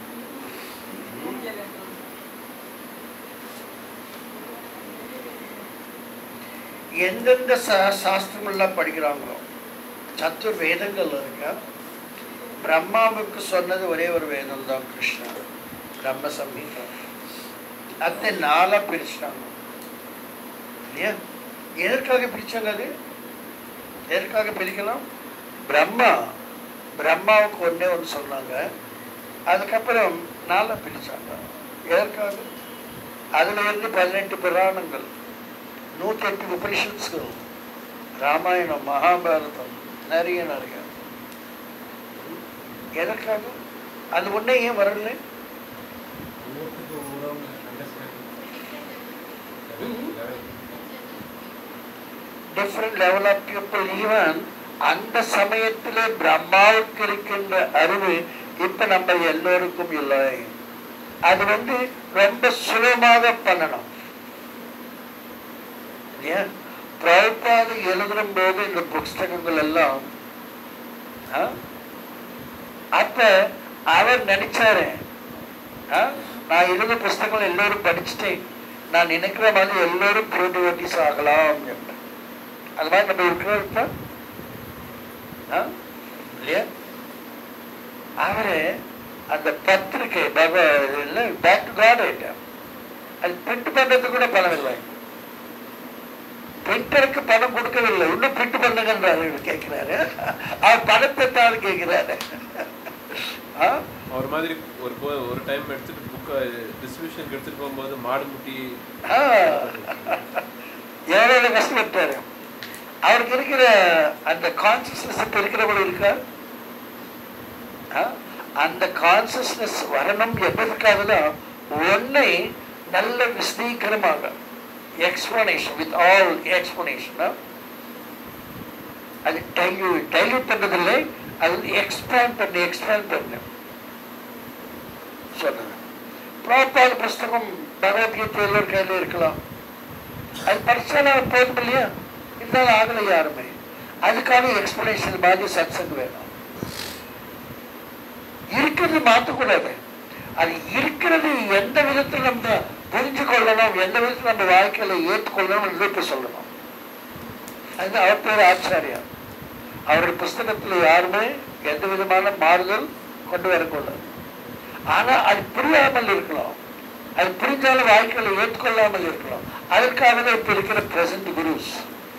எந்தெந்த சா சாஸ்திரங்கள்லாம் படிக்கிறாங்களோ சத்துர் வேதங்கள் இருக்கா பிரம்மாவுக்கு சொன்னது ஒரே ஒரு வேதம் தான் கிருஷ்ணா பிரம்ம சம்ஹிதா அதை நாளாக பிரிச்சிட்டாங்க இல்லையா எதற்காக பிரிச்சாங்க அது எதற்காக பிரிக்கலாம் பிரம்மா பிரம்மாவுக்கு ஒன்றே ஒன்று சொன்னாங்க அதுக்கப்புறம் நாளாக பிரிச்சாங்க எதற்காக அதுல இருந்து பதினெட்டு புராணங்கள் நூற்றி எட்டு உபனிஷத்ஸ்கள் ராமாயணம் மகாபாரதம் நிறைய நிறைய எதற்காக அது ஒன்றே ஏன் வரல different level of people even அந்த சமயத்திலே பிரம்மாவுக்கு இருக்கின்ற அறிவு இப்ப நம்ம எல்லோருக்கும் இல்லை அது வந்து ரொம்ப சுலபமாக பண்ணணும் இல்லையா பிரபாது எழுதும் போது இந்த புஸ்தகங்கள் எல்லாம் ஆ? அப்ப அவர் நினைச்சாரு ஆ? நான் எழுத புஸ்தகங்கள் எல்லோரும் படிச்சுட்டேன் நான் நினைக்கிற மாதிரி எல்லோரும் போட்டி ஓட்டி சாகலாம் என்று. அது மாதிரி நம்ம இருக்கிறோம் இப்ப ஆ? இல்லையா அவரு அந்த பத்திரிகை பகவ பேக் டு காட் ஐட்டம் அது பிரிண்ட் பண்றதுக்கு கூட பணம் இல்லை பிரிண்டருக்கு பணம் கொடுக்கவில்லை இன்னும் பிரிண்ட் பண்ணுங்கன்றாரு இவர் கேட்கிறாரு அவர் பணத்தை தான் கேட்கிறாரு ஆ? ஒரு மாதிரி ஒரு போ- ஒரு டைம் எடுத்துட்டு புக்கை டிஸ்ட்ரிபியூஷனுக்கு எடுத்துட்டு போகும்போது மாடு முட்டி ஆ. எவ்வளவு கஷ்டப்பட்டாரு அவருக்கு இருக்கிற அந்த கான்சியஸ்னஸ் இப்ப இருக்கிறவங்க இருக்கா ஆ? அந்த கான்சியஸ்னஸ் வரணும் என்பதற்காக ஒன்னை நல்ல விசதீகரமாக எக்ஸ்பிளனேஷன் வித் ஆல் எக்ஸ்பிளனேஷன் அது டைல்யூட் டைல்யூட் பண்றதில்லை அது வந்து எக்ஸ்பேண்ட் பண்ணி எக்ஸ்பேண்ட் பண்ணு சொன்னது ப்ராப்பான புஸ்தகம் பகவத்கீதை எல்லோரும் கையில் இருக்கலாம் அது படிச்சாலும் போதும் இல்லையா இருந்தாலும் ஆகலை யாருமே அதுக்கான எக்ஸ்பிளனேஷன் மாதிரி சத்சங் வேணும் இருக்க இருக்கிறது மாற்றக்கூடாது அது இருக்கிறது எந்த விதத்தில் நம்ம புரிஞ்சு கொள்ளணும் எந்த விதத்தில் நம்ம வாழ்க்கையில ஏற்றுக்கொள்ளணும் எடுத்து சொல்லணும் அது அவர் பேர் ஆச்சாரியா அவருடைய புஸ்தகத்தில் யாருமே எந்த விதமான மாறுதல் கொண்டு வரக்கூடாது ஆனா அது புரியாமல் இருக்கலாம் அது புரிஞ்சாலும் வாழ்க்கையில ஏற்றுக்கொள்ளாமல் இருக்கலாம் அதற்காக தான் இப்ப இருக்கிற பிரசன்ட் குருஸ்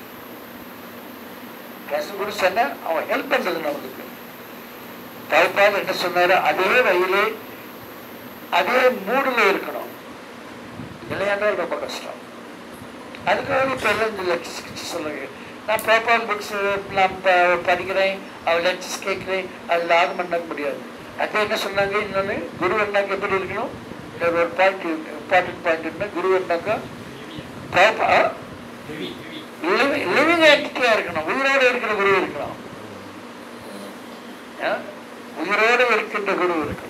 பிரசன்ட் குருஸ் என்ன அவன் ஹெல்ப் பண்றது நம்மளுக்கு தவிப்பால் என்ன சொன்னாரு அதே வழியிலே அதே மூடுல இருக்கணும் இல்லையாண்டால் ரொம்ப கஷ்டம் அதுக்காக இப்போ எல்லாம் இந்த லெக்சர்ஸ் சொல்லுங்க நான் ப்ராப்பர் புக்ஸ் நான் ப- படிக்கிறேன் அவள் லெக்சர்ஸ் கேட்குறேன் அதில் ஆக பண்ண முடியாது அது என்ன சொன்னாங்க இன்னொன்று குரு என்னாக்க எப்படி இருக்கணும் இதுல ஒரு பாயிண்ட் இம்பார்ட்டன்ட் பாயிண்ட் என்ன குரு என்னாக்கா ப்ராப்பர் லிவிங் ஆக்டிவிட்டியாக இருக்கணும் உயிரோடு இருக்கிற குரு இருக்கணும் ஆ? உயிரோடு இருக்கின்ற குரு இருக்கணும்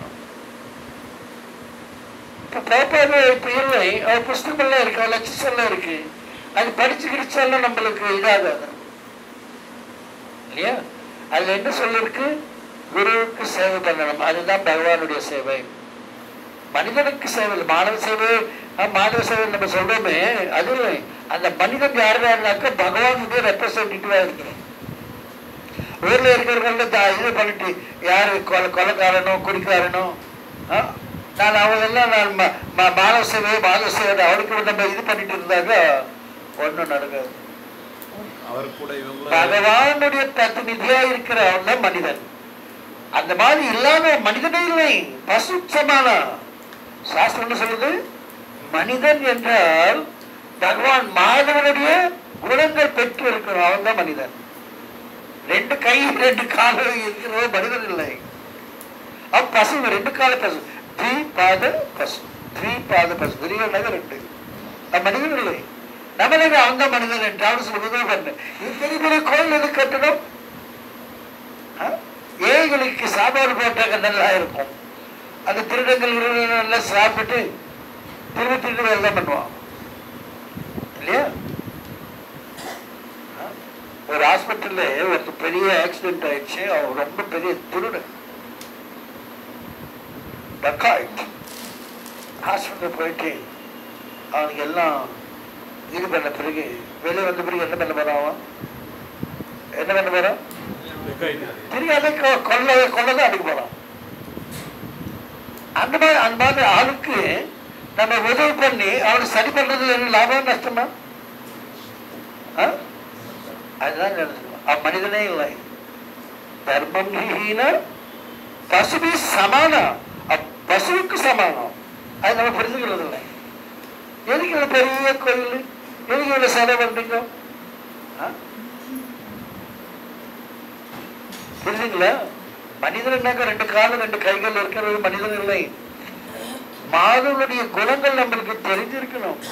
இப்போ ப்ராப்பர் இப்போ இல்லை அவர் புஸ்தகம்லாம் இருக்கு அவர் லெக்சர்ஸ் எல்லாம் இருக்கு அது படிச்சு கிடிச்சாலும் நம்மளுக்கு இதாகாது இல்லையா அதுல என்ன சொல்லிருக்கு குருவுக்கு சேவை பண்ணணும் அதுதான் பகவானுடைய சேவை மனிதனுக்கு சேவை இல்லை மாணவ சேவை ஆ, மாணவ சேவை நம்ம சொல்றோமே அது இல்லை அந்த மனிதன் யாருனாக்க பகவானுடைய ரெப்ரசன்டேட்டிவா இருக்கணும் ஊர்ல இருக்கிறவங்கள த- இது பண்ணிட்டு யாரு கொலை கொலைக்காரனோ குடிக்காரனோ ஆ? நான் அவங்கெல்லாம் நான் ம- ம- மானவ சேவை மாதவ சேவை அவனுக்கு நம்ம இது பண்ணிட்டு இருந்தாக்க ஒண்ணும் நடக்காது அவர் கூட இவங்களும் பகவானுடைய பிரதிநிதியா இருக்கிறவன் தான் மனிதன் அந்த மாதிரி இல்லாத மனிதனே இல்லை பசு சமானம் சாஸ்திரம் என்ன சொல்லுது மனிதன் என்றால் பகவான் மாதவனுடைய குணங்கள் பெற்று இருக்கிறோம் அவன் தான் மனிதன் ரெண்டு கை ரெண்டு காலம் இருக்கிற மனிதன் இல்லை அவன் பசு ரெண்டு கால பசு த்ரீ பாத பசு த்ரீ பாத பசு விரிவனாக ரெண்டு அவன் மனிதன் இல்லை நம்மளுக்கு அவன் தான் மனிதன் என்றாலும் சொல்லுவதே பண்ணு இது பெரிய பெரிய கோயில் எது கட்டணும் ஆ? ஏழைகளுக்கு சாப்பாடு போட்டாக்க நல்லா இருக்கும் அந்த திருடங்கள் இருடங்கள் எல்லாம் சாப்பிட்டு திரும்ப திரும்ப எல்லாம் பண்ணுவான் இல்லையா ஆ? ஒரு ஹாஸ்பிட்டல்ல ஒரு பெரிய ஆக்சிடென்ட் ஆயிடுச்சு அவன் ரொம்ப பெரிய திருடன் டக்காய்ட் ஹாஸ்பிட்டல் போயிட்டு அவனுக்கு எல்லாம் இது பண்ண பிறகு வெளியே வந்த பிறகு என்ன பண்ண போறான் அவன் என்ன பண்ண போறான் தெரியாத கொ- கொல்ல கொள்ளதான் அடிக்க போறான் அந்த மாதிரி அந்த மாதிரி ஆளுக்கு நம்ம உதவி பண்ணி அவனை சரி பண்றதுல என்ன லாபம் நஷ்டமா ஆ? அதுதான் நடந்துக்கணும் அவன் மனிதனே இல்லை தர்மம் ஹீன பசுபி சமானம் அப் பசுவுக்கு சமானம் அது நம்ம புரிஞ்சுக்கிறது இல்லை எதுக்கு இவ்வளவு பெரிய கோயில் எதுக்கு இவ்வளவு செலவு பண்றீங்க ஆ? புரியுதுங்களா மனிதனாக்க ரெண்டு காலம் ரெண்டு கைகள் இருக்கிறது மனிதன் இல்லை மாதவனுடைய குணங்கள் நம்மளுக்கு தெரிஞ்சிருக்கணும்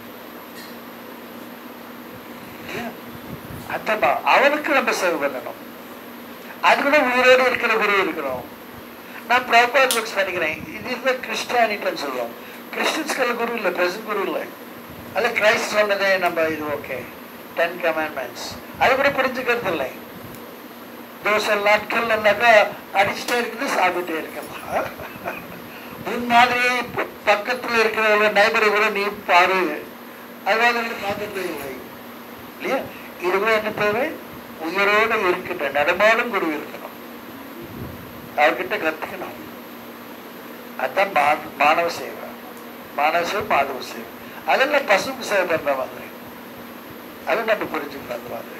இல்லையா? அத்தப்பா அவனுக்கு நம்ம சேவை பண்ணணும் அது கூட உயிரோடு இருக்கிற குரு இருக்கிறோம் நான் ப்ராப்பர் புக்ஸ் படிக்கிறேன் இது இந்த கிறிஸ்டியானிட்டின்னு சொல்லுவோம் கிறிஸ்டின்ஸ்கள் குரு இல்லை பிரசன்ட் குரு இல்லை அல்ல கிரைஸ்ட் சொன்னதே நம்ம இது ஓகே டென் கமாண்ட்மெண்ட்ஸ் அது கூட புரிஞ்சுக்கிறது இல்லை தோசை நாட்கள்னாக்கா அடிச்சுட்டே இருக்குது சாப்பிட்டே இருக்கமா உன் மாதிரி ப- பக்கத்துல இருக்கிற நைபரை கூட நீ பாரு அதனால நீ பார்த்துட்டே இல்லை இல்லையா இது கூட என்ன தேவை உயிரோடு இருக்கின்ற நடமாடும் குரு இருக்கணும் அவர்கிட்ட கத்துக்கணும் அதான் மா- மாணவ சேவை மாணவ சேவை மாதவ சேவை அதெல்லாம் பசுக்கு சேவை பண்ற மாதிரி அதை நம்ம புரிஞ்சுக்கணும் அந்த மாதிரி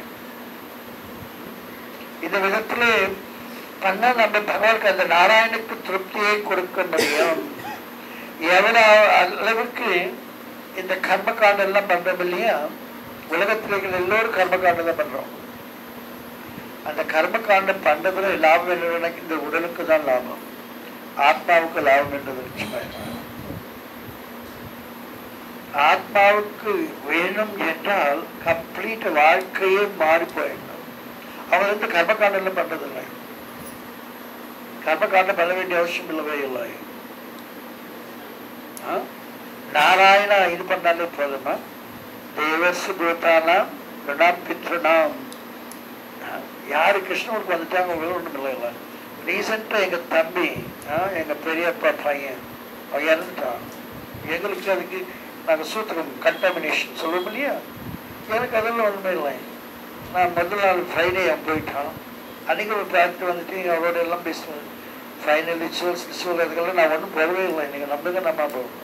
இந்த விதத்துல பண்ணா நம்ம பகவானுக்கு அந்த நாராயணுக்கு திருப்தியை கொடுக்க முடியும் எவ்வளவு அளவுக்கு இந்த கர்மகாண்டம் எல்லாம் பண்றோம் இல்லையா உலகத்தில் இருக்கிற எல்லோரும் கர்மகாண்டம் தான் பண்றோம் அந்த கர்மகாண்டம் பண்றதுல லாபம் என்னன்னா இந்த உடலுக்கு தான் லாபம் ஆத்மாவுக்கு லாபம் என்றது நிச்சயமா ஆத்மாவுக்கு வேணும் என்றால் கம்ப்ளீட் வாழ்க்கையே மாறி போயிடணும் அவங்க வந்து கர்மகாண்டம் பண்றதில்லை கர்மகாண்டம் பண்ண வேண்டிய அவசியம் இல்லவே இல்லை ஆ? நாராயணா இது பண்ணாலே போதுமா தேவசு பூத்தானாம் ரிணாம் பித்ருணாம் ஆ? யாரு கிருஷ்ணனுக்கு வந்துட்டாங்க அவங்க ஒன்றும் இல்லை இல்லை ரீசெண்டாக எங்கள் தம்பி ஆ, எங்க பெரியப்பா பையன் அவன் இறந்துட்டான் எங்களுக்கு அதுக்கு நாங்கள் சூத்திரம் கண்டாமினேஷன் சொல்லுவோம் இல்லையா எனக்கு அதெல்லாம் ஒன்றுமே இல்லை நான் முதல் நாள் ஃப்ரைடே அவன் போயிட்டான் அன்றைக்கி ஒரு பார்த்து வந்துட்டு அவரோட எல்லாம் பேசுவேன் ஃபைனல் ரிச்சுவல்ஸ் ரிச்சுவல் அதுக்கெல்லாம் நான் ஒன்றும் போகவே இல்லை நீங்கள் நம்புங்க நம்ம போகும்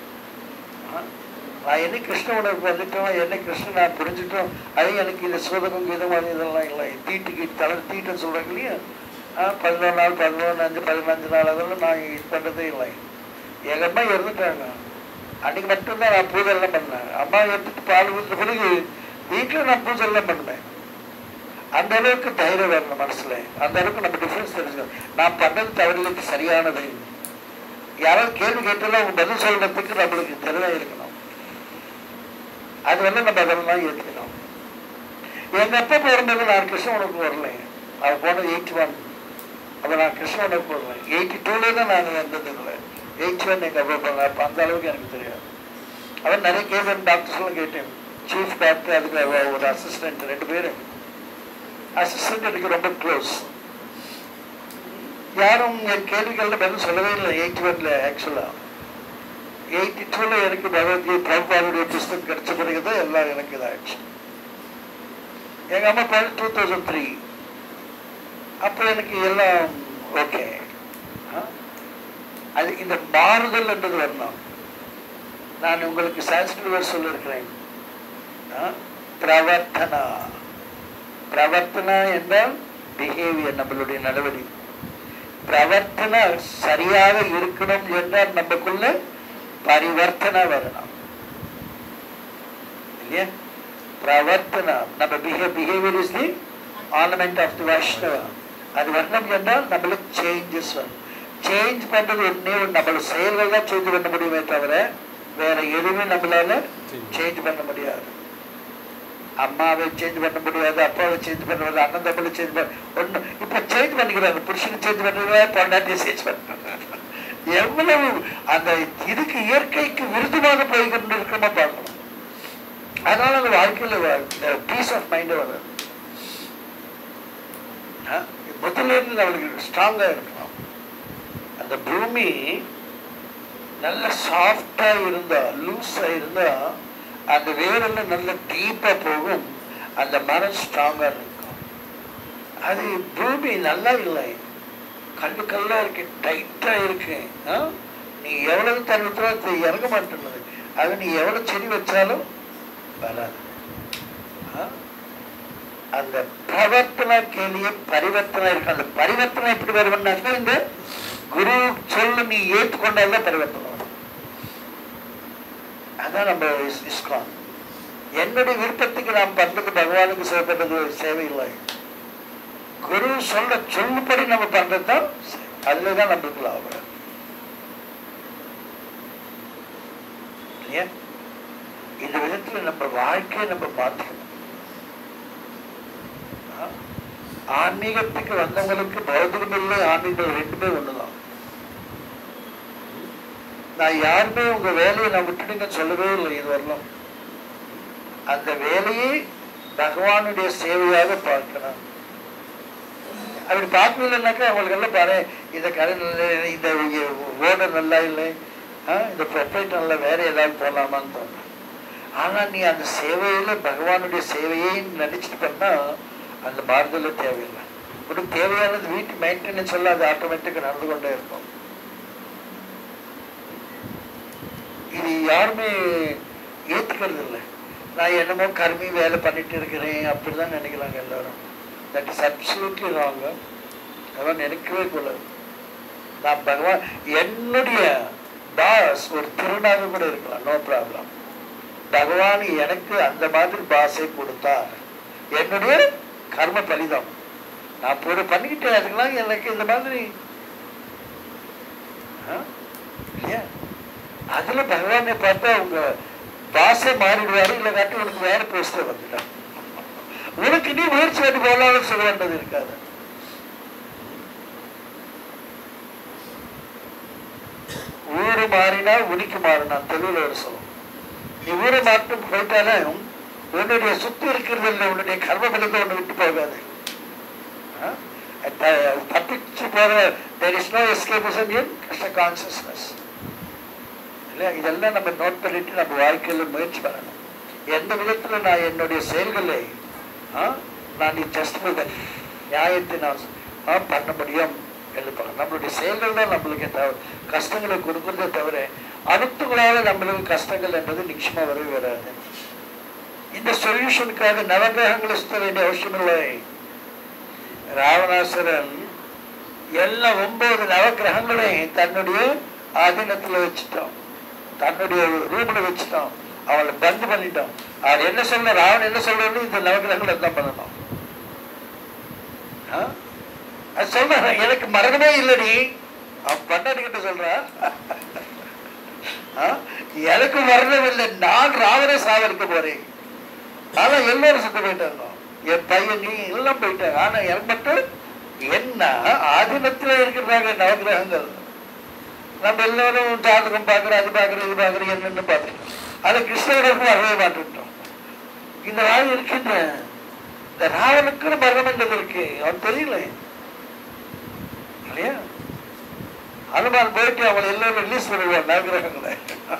நான் என்ன கிருஷ்ண உணர்வு வந்துட்டோம் என்ன கிருஷ்ணன் நான் புரிஞ்சுட்டோம் அது எனக்கு இந்த சோதகம் கீதம் அது இதெல்லாம் இல்லை தீட்டுக்கு தளர் தீட்டுன்னு சொல்கிறாங்க இல்லையா ஆ பதினொரு நாள் பதினொன்று அஞ்சு பதினஞ்சு நாள் அதெல்லாம் நான் இது பண்ணுறதே இல்லை எங்கள் அம்மா இறந்துட்டாங்க அன்றைக்கி மட்டும்தான் நான் பூஜை எல்லாம் பண்ணேன் அம்மா எடுத்துட்டு பால் ஊற்றுற பிறகு வீட்டில் நான் பூஜை எல்லாம் பண்ணுவேன் அந்த அளவுக்கு தைரியம் வரணும் மனசுல அந்த அளவுக்கு நம்ம டிஃப்ரென்ஸ் தெரிஞ்சுக்கணும் நான் பண்ணது தவறுகளுக்கு சரியானது யாராவது கேள்வி கேட்டாலும் அவங்க பதில் சொல்றதுக்கு நம்மளுக்கு தெளிவா இருக்கணும் அது வந்து நம்ம அதெல்லாம் ஏற்றுக்கணும் எங்க அப்பா பிறந்தது நான் கிருஷ்ண உணவுக்கு வரல அவர் போனது எயிட்டி ஒன் அப்போ நான் கிருஷ்ண உணவுக்கு வரல எயிட்டி டூலே தான் நான் வந்தது இல்லை எயிட்டி ஒன் எங்கள் அப்பா போனார் அப்போ அந்த அளவுக்கு எனக்கு தெரியாது அவர் நிறைய கேட்பேன் டாக்டர்ஸ்லாம் கேட்டேன் சீஃப் டாக்டர் அதுக்கு ஒரு அசிஸ்டன்ட் ரெண்டு பேரும் அசிஸ்டன்ட் எனக்கு ரொம்ப க்ளோஸ் யாரும் என் கேள்விகளில் பதில் சொல்லவே இல்லை எயிட்டி ஒன்ல ஆக்சுவலாக எயிட்டி டூவில் எனக்கு பகவத்கீதை பிரபாவுடைய புஸ்தகம் கிடைச்ச பிறகு தான் எல்லாம் எனக்கு இதாகிடுச்சு எங்கள் அம்மா பேர் டூ தௌசண்ட் த்ரீ அப்போ எனக்கு எல்லாம் ஓகே அது இந்த மாறுதல் என்றது வரணும் நான் உங்களுக்கு சான்ஸ்கிரிட் வேர்ட் சொல்லியிருக்கிறேன் ஆ? பிரவர்த்தனா பிரவர்த்தனா என்றால் பிஹேவியர் நம்மளுடைய நடவடிக்கை பிரவர்த்தனை சரியாக இருக்கணும் என்றால் நமக்குள்ள பரிவர்த்தனை வரணும் இல்லையா பிரவர்த்தனா நம்ம behave behaviour is the ornament of the Vaishnava அது வரணும் என்றால் நம்மளுக்கு சேஞ்சஸ் வரும் சேஞ்ச் பண்றது ஒன்னே ஒன்று நம்மளோட செயல்கள் தான் சேஞ்ச் பண்ண முடியுமே தவிர வேற எதுவுமே நம்மளால சேஞ்ச் பண்ண முடியாது அம்மாவை சேஞ்ச் பண்ண முடியாது அப்பாவை சேஞ்ச் பண்ண முடியாது அண்ணன் தம்பியை சேஞ்ச் பண்ண ஒன்று இப்போ சேஞ்ச் பண்ணிக்கிறாங்க புருஷனை சேஞ்ச் பண்ணுறாங்க பொண்டாட்டியை சேஞ்ச் பண்ணுறாங்க எவ்வளவு அந்த இதுக்கு இயற்கைக்கு விருதுமாக போய் கொண்டு இருக்கணுமோ பார்க்கணும் அதனால அந்த வாழ்க்கையில் பீஸ் ஆஃப் மைண்ட் வராது ஆ? முதல்ல இருந்து நம்மளுக்கு ஸ்ட்ராங்காக இருக்கணும் அந்த பூமி நல்ல சாஃப்டா இருந்தா லூஸா இருந்தா அந்த வேரெல்லாம் நல்ல டீப்பா போகும் அந்த மரம் ஸ்ட்ராங்கா இருக்கும் அது பூமி நல்லா இல்லை கல்லு கல்லா இருக்கு டைட்டா இருக்கு ஆ? நீ எவ்வளவு தண்ணி ஊத்துறோ அது இறங்க மாட்டேங்குது அது நீ எவ்வளவு செடி வச்சாலும் வராது ஆ? அந்த பிரவர்த்தனை கேலிய பரிவர்த்தனை இருக்கு அந்த பரிவர்த்தனை எப்படி வருவன்னாக்கா இந்த குரு சொல்லு நீ ஏற்றுக்கொண்டால பரிவர்த்தனை வரும் அதான் நம்ம இஸ்- இஸ்கான் என்னுடைய விருப்பத்துக்கு நாம் பண்றது பகவானுக்கு சேவை பண்றது சேவை இல்லை குரு சொல்ல சொல்லுபடி நம்ம பண்றது தான் அதுல தான் நம்மளுக்கு லாபம் இல்லையா இந்த விதத்துல நம்ம வாழ்க்கையை நம்ம மாற்றணும் ஆ? ஆன்மீகத்துக்கு வந்தவங்களுக்கு பௌத்திகம் இல்லை ஆன்மீகம் ரெண்டுமே ஒண்ணுதான் நான் யாருமே உங்க வேலையை நான் விட்டுடுங்கன்னு சொல்லவே இல்லை இது வரலாம் அந்த வேலையை பகவானுடைய சேவையாக பார்க்கணும் அப்படி பார்க்கலன்னாக்கா அவங்களுக்கு எல்லாம் பாரு இந்த கடை நல்லா இல்லை, இந்த ஓனர் நல்லா இல்லை ஆ, இந்த ப்ரொஃபைட் நல்லா வேற ஏதாவது போகலாமான்னு தோணும் ஆனா நீ அந்த சேவையில பகவானுடைய சேவையை நினைச்சிட்டு பண்ணா அந்த மாறுதல தேவையில்லை உனக்கு தேவையானது வீட்டு மெயின்டெனன்ஸ் எல்லாம் அது ஆட்டோமேட்டிக்காக நடந்து கொண்டே இருக்கும் இது யாருமே ஏத்துக்கிறது இல்லை நான் என்னமோ கர்மி வேலை பண்ணிட்டு இருக்கிறேன் அப்படிதான் நினைக்கிறாங்க எல்லாரும் தட் இஸ் அப்சல்யூட்லி ராங்க அதெல்லாம் நினைக்கவே கூடாது நான் பகவான் என்னுடைய பாஸ் ஒரு திருநாக கூட இருக்கலாம் நோ ப்ராப்ளம் பகவான் எனக்கு அந்த மாதிரி பாஸை கொடுத்தார் என்னுடைய கர்ம பலிதம் நான் பூரா பண்ணிக்கிட்டேன் அதுக்கெல்லாம் எனக்கு இந்த மாதிரி ஆ? இல்லையா அதுல பகவானை பார்த்தா உங்க பாசை மாறிடுவாரு இல்லை காட்டி உனக்கு வேற போஸ்டர் வந்துட்டான் உனக்கு நீ முயற்சி பண்ணி போகலாம்னு சொல்ல வேண்டது இருக்காது ஊரு மாறினா உனிக்கு மாறினா தெளிவில் ஒரு சொல்லும் நீ ஊரை மாற்றம் போயிட்டாலும் உன்னுடைய சுத்தி இருக்கிறது இல்லை உன்னுடைய கர்ம பலத்தை ஒன்று விட்டு போகாது ஆ? த- தப்பிச்சு போகிற there is no escapism in Krishna consciousness இல்லையா இதெல்லாம் நம்ம நோட் பண்ணிட்டு நம்ம வாழ்க்கையில் முயற்சி பண்ணணும் எந்த விதத்தில் நான் என்னுடைய செயல்களை ஆ, நான் ஜஸ்டிஃபை பண்ணி நியாயத்தை நான் ஆ, பண்ண முடியும் என்று பார்க்கணும் நம்மளுடைய செயல்கள் தான் நம்மளுக்கு தவிர கஷ்டங்களை கொடுக்குறதே தவிர அடுத்தவங்களால நம்மளுக்கு கஷ்டங்கள் என்பது நிச்சயமாக வரவே வராது இந்த சொல்யூஷனுக்காக நவகிரகங்களை சுத்த வேண்டிய அவசியம் இல்லை ராவணாசுரன் எல்லா ஒன்பது நவகிரகங்களை தன்னுடைய ஆதீனத்தில் வச்சுட்டான் தன்னுடைய ரூம்ல வச்சுட்டான் அவளை பந்து பண்ணிட்டான் அவர் என்ன சொல்ல ராவன் என்ன சொல்றாரு இந்த நவகிரகங்களை எல்லாம் பண்ணணும் ஆ? அது சொல்ற எனக்கு மரணமே இல்லடி அவன் பண்ணாடிக்கிட்ட சொல்றா ஆ? எனக்கு மரணம் இல்லை நான் ராவணே சாவடிக்க போறேன் ஆனா எல்லாரும் சுத்த போயிட்டாங்க என் பையன் நீ எல்லாம் போயிட்டாங்க ஆனா எனக்கு மட்டும் என்ன ஆதீனத்துல இருக்கிறாங்க நவகிரகங்கள் நம்ம எல்லாரும் ஜாதகம் பார்க்குறோம் அது பார்க்குறோம் இது பார்க்குறோம் என்னென்னு பார்த்துட்டோம் அது கிருஷ்ணகிரகம் வரவே மாட்டுட்டோம் இந்த நாள் இருக்கின்ற இந்த ராவனுக்கு மரணங்கள் இருக்கு அவன் தெரியல இல்லையா அனுமான் போயிட்டு அவங்களை எல்லாரும் ரிலீஸ் பண்ணிடுவான் நவகிரகங்களை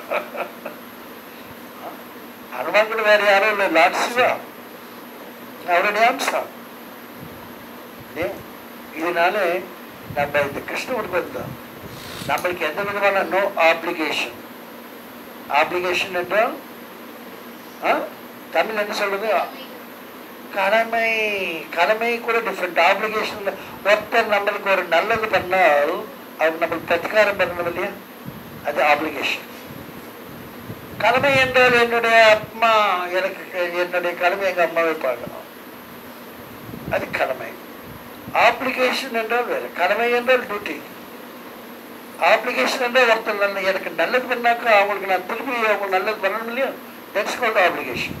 ஹனுமான் கூட வேற யாரும் இல்லை லார்ட் சிவா அவருடைய அம்சம் இல்லையா? இதனால நம்ம இந்த கிருஷ்ண உட்பது தான் நம்மளுக்கு எந்த விதமான நோ ஆப்ளிகேஷன் ஆப்ளிகேஷன் என்றால் ஆ? தமிழ் என்ன சொல்றது கடமை கடமை கூட டிஃப்ரெண்ட் ஆப்ளிகேஷன் ஒருத்தர் நம்மளுக்கு ஒரு நல்லது பண்ணால் அவங்க நம்மளுக்கு பிரதிகாரம் பண்ணணும் இல்லையா அது ஆப்ளிகேஷன் கடமை என்றால் என்னுடைய அம்மா எனக்கு என்னுடைய கடமை எங்க அம்மாவை பார்க்கணும் அது கடமை ஆப்ளிகேஷன் என்றால் வேறு கடமை என்றால் டியூட்டி ஆப்ளிகேஷன் என்றால் ஒருத்தர் நல்ல எனக்கு நல்லது பண்ணாக்கா அவங்களுக்கு நான் திருப்பி அவங்க நல்லது பண்ணணும் இல்லையா தட்ஸ் கால்ட் ஆப்ளிகேஷன்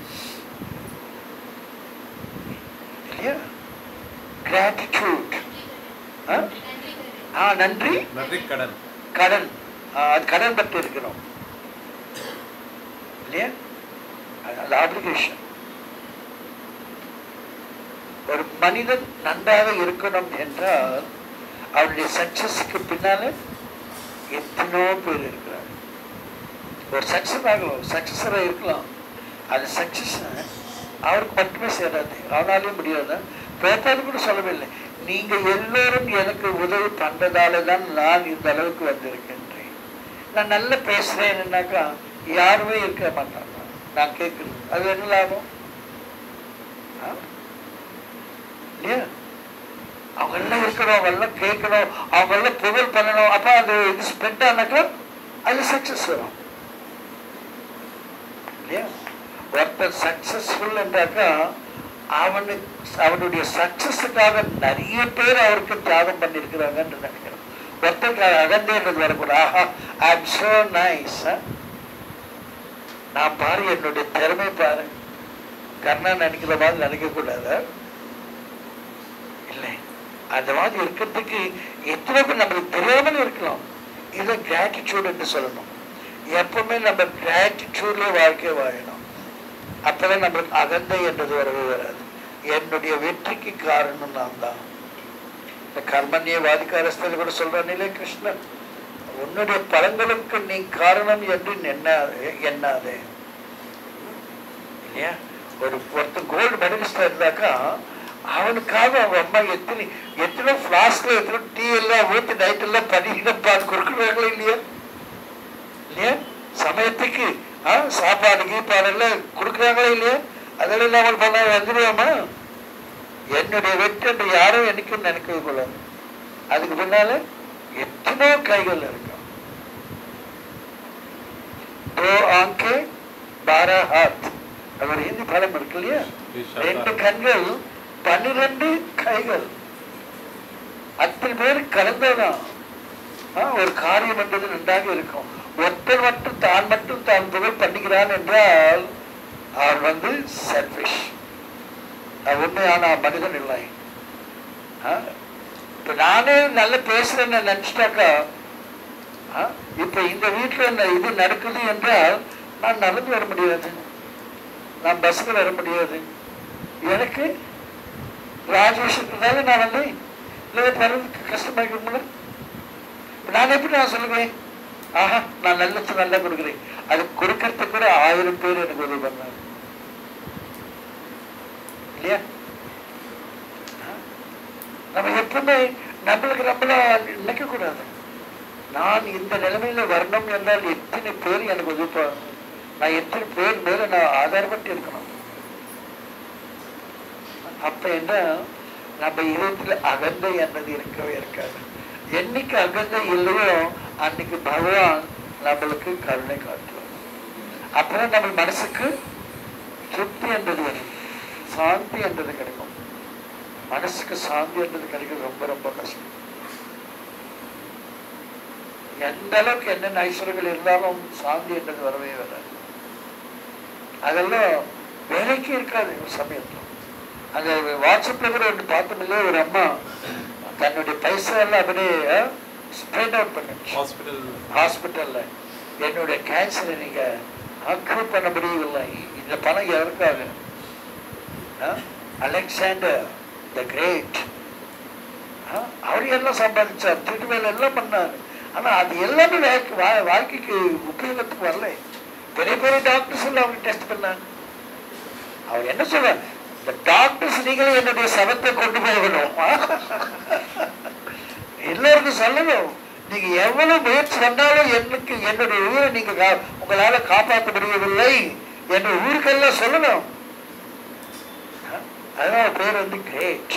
இல்லையா கிராட்டிடியூட் ஆ நன்றி நன்றி கடன் கடன் ஆ, அது கடன் பட்டு இருக்கிறோம் இல்லையா அது- அது ஆப்ளிகேஷன் ஒரு மனிதன் நன்றாக இருக்கணும் என்றால் அவருடைய சக்சஸ்க்கு பின்னால எத்தனையோ பேர் இருக்கிறார் ஒரு சக்சஸ் ஆகலாம் சக்சஸராக இருக்கலாம் அது சக்சஸ் அவருக்கு மட்டுமே சேராது அவனாலே முடியாது பேப்பாது கூட சொல்லவில்லை நீங்க எல்லோரும் எனக்கு உதவி பண்றதால தான் நான் இந்த அளவுக்கு வந்திருக்கின்றேன் நான் நல்லா பேசுறேன்னாக்கா யாருமே இருக்க மாட்டாங்க நான் கேட்குறது அது என்ன லாபம் ஆ? இல்லையா அவங்க எல்லாம் இருக்கணும் அவங்க எல்லாம் கேட்கணும் அவங்க எல்லாம் புகழ் பண்ணணும் அப்ப அது இது ஸ்ப்ரெட் ஆனாக்கா அது சக்சஸ் வரும் இல்லையா ஒருத்தர் சக்சஸ்ஃபுல் என்றாக்கா அவனுக்கு அவனுடைய சக்சஸுக்காக நிறைய பேர் அவருக்கு தியாகம் பண்ணியிருக்கிறாங்கன்னு நினைக்கிறேன் ஒருத்தருக்கு அகந்தேன்றது வரக்கூடாது ஆஹா ஐ எம் சோ நைஸ் நான் பாரு என்னுடைய திறமை பாரு கர்ணா நினைக்கிற மாதிரி நினைக்க கூடாது இல்லை அந்த மாதிரி இருக்கிறதுக்கு எத்தனை பேர் நம்மளுக்கு தெரியாமல் இருக்கலாம் இதை கிராட்டிடியூட் என்று சொல்லணும் எப்பவுமே நம்ம கிராட்டிடியூட்ல வாழ்க்கை வாழணும் அப்பதான் நம்மளுக்கு அகந்தை என்றது வரவே வராது என்னுடைய வெற்றிக்கு காரணம் நான் தான் இந்த கர்மண்ய வாதிகாரஸ்தல் கூட சொல்றானிலே கிருஷ்ணன் உன்னுடைய பலங்களுக்கு நீ காரணம் என்று எண்ணாதே எண்ணாதே இல்லையா ஒரு ஒருத்தன் கோல்டு மெடலிஸ்டா இருந்தாக்கா அவனுக்காக அவங்க அம்மா எத்தனை எத்தனை ஃபிளாஸ்க்ல எத்தனை டீ எல்லாம் ஊற்றி நைட் எல்லாம் பண்ணிக்கிட்டு பால் கொடுக்குறாங்களே இல்லையா இல்லையா சமயத்துக்கு ஆ சாப்பாடு கீப்பாடு எல்லாம் கொடுக்குறாங்களே இல்லையா அதெல்லாம் இல்லாமல் பண்ண வந்துடுவோமா என்னுடைய வெற்றி என்று யாரும் என்னைக்கும் நினைக்கவே கூடாது அதுக்கு பின்னால எத்தனையோ கைகள் இருக்கும் दो आंखें बारह हाथ அது ஒரு ஹிந்தி படம் இருக்கு இல்லையா ரெண்டு கண்கள் பன்னிரண்டு கைகள் அத்தனை பேர் கலந்ததான் ஆ, ஒரு காரியம் என்பது நன்றாக இருக்கும் ஒருத்தர் மட்டும் தான் மட்டும் தான் புகழ் பண்ணுகிறான் என்றால் அவன் வந்து செல்ஃபிஷ் உண்மையான மனிதன் இல்லை ஆ, இப்ப நானே நல்லா பேசுறேன்னு நினைச்சிட்டாக்கா ஆ, இப்ப இந்த வீட்டுல இந்த இது நடக்குது என்றால் நான் நடந்து வர முடியாது நான் பஸ்ல வர முடியாது எனக்கு ராஜேஷுக்கு நான் வந்து இல்லை தரதுக்கு கஷ்டமாயிருக்கும்ல நான் எப்படி நான் சொல்லுவேன் ஆஹா நான் நல்லது நல்லா கொடுக்குறேன் அது கொடுக்கறதுக்கு கூட ஆயிரம் பேர் எனக்கு உதவி பண்ணாங்க இல்லையா ஆ? நம்ம எப்பவுமே நம்மளுக்கு நம்மள நினைக்க கூடாது நான் இந்த நிலைமையில வரணும் என்றால் எத்தனை பேர் எனக்கு உதவிப்பாங்க நான் எத்தனை பேர் மேல நான் ஆதாரப்பட்டு இருக்கணும் அப்ப என்ன நம்ம இதயத்துல அகந்தை என்னது இருக்கவே இருக்காது என்னைக்கு அகந்தை இல்லையோ அன்னைக்கு பகவான் நம்மளுக்கு கருணை காட்டுவார் அப்புறம் நம்ம மனசுக்கு திருப்தி என்றது வரும் சாந்தி என்றது கிடைக்கும் மனசுக்கு சாந்தி என்றது கிடைக்கிறது ரொம்ப ரொம்ப கஷ்டம் எந்த அளவுக்கு என்னென்ன ஐஸ்வர்யங்கள் இருந்தாலும் சாந்தி என்றது வரவே வராது அதெல்லாம் வேலைக்கு இருக்காது ஒரு சமயத்தில் அந்த வாட்ஸ்அப்ல கூட ஒன்று பார்த்தோம் இல்லையா ஒரு அம்மா தன்னுடைய பைசா எல்லாம் அப்படியே ஸ்ப்ரெட் அவுட் பண்ணுச்சு ஹாஸ்பிட்டல் ஹாஸ்பிட்டல்ல என்னுடைய கேன்சரை நீங்க அக்யூர் பண்ண முடியவில்லை இந்த பணம் எதற்காக அலெக்சாண்டர் த கிரேட் அவர் எல்லாம் சம்பாதிச்சார் திருவேல எல்லாம் பண்ணார் ஆனா அது எல்லாமே வாழ்க்கை வா- வாழ்க்கைக்கு உபயோகத்துக்கு வரல பெரிய பெரிய டாக்டர்ஸ் எல்லாம் அவங்க டெஸ்ட் பண்ணாங்க அவர் என்ன சொல்றார் இந்த டாக்டர்ஸ் நீங்களே என்னுடைய சவத்தை கொண்டு போகணும் எல்லாருக்கும் சொல்லணும் நீங்க எவ்வளவு முயற்சி பண்ணாலும் எனக்கு என்னுடைய உயிரை நீங்க கா- உங்களால காப்பாற்ற முடியவில்லை என்று ஊருக்கெல்லாம் சொல்லணும் அஹ், அதனால பேர் வந்து கிரேட்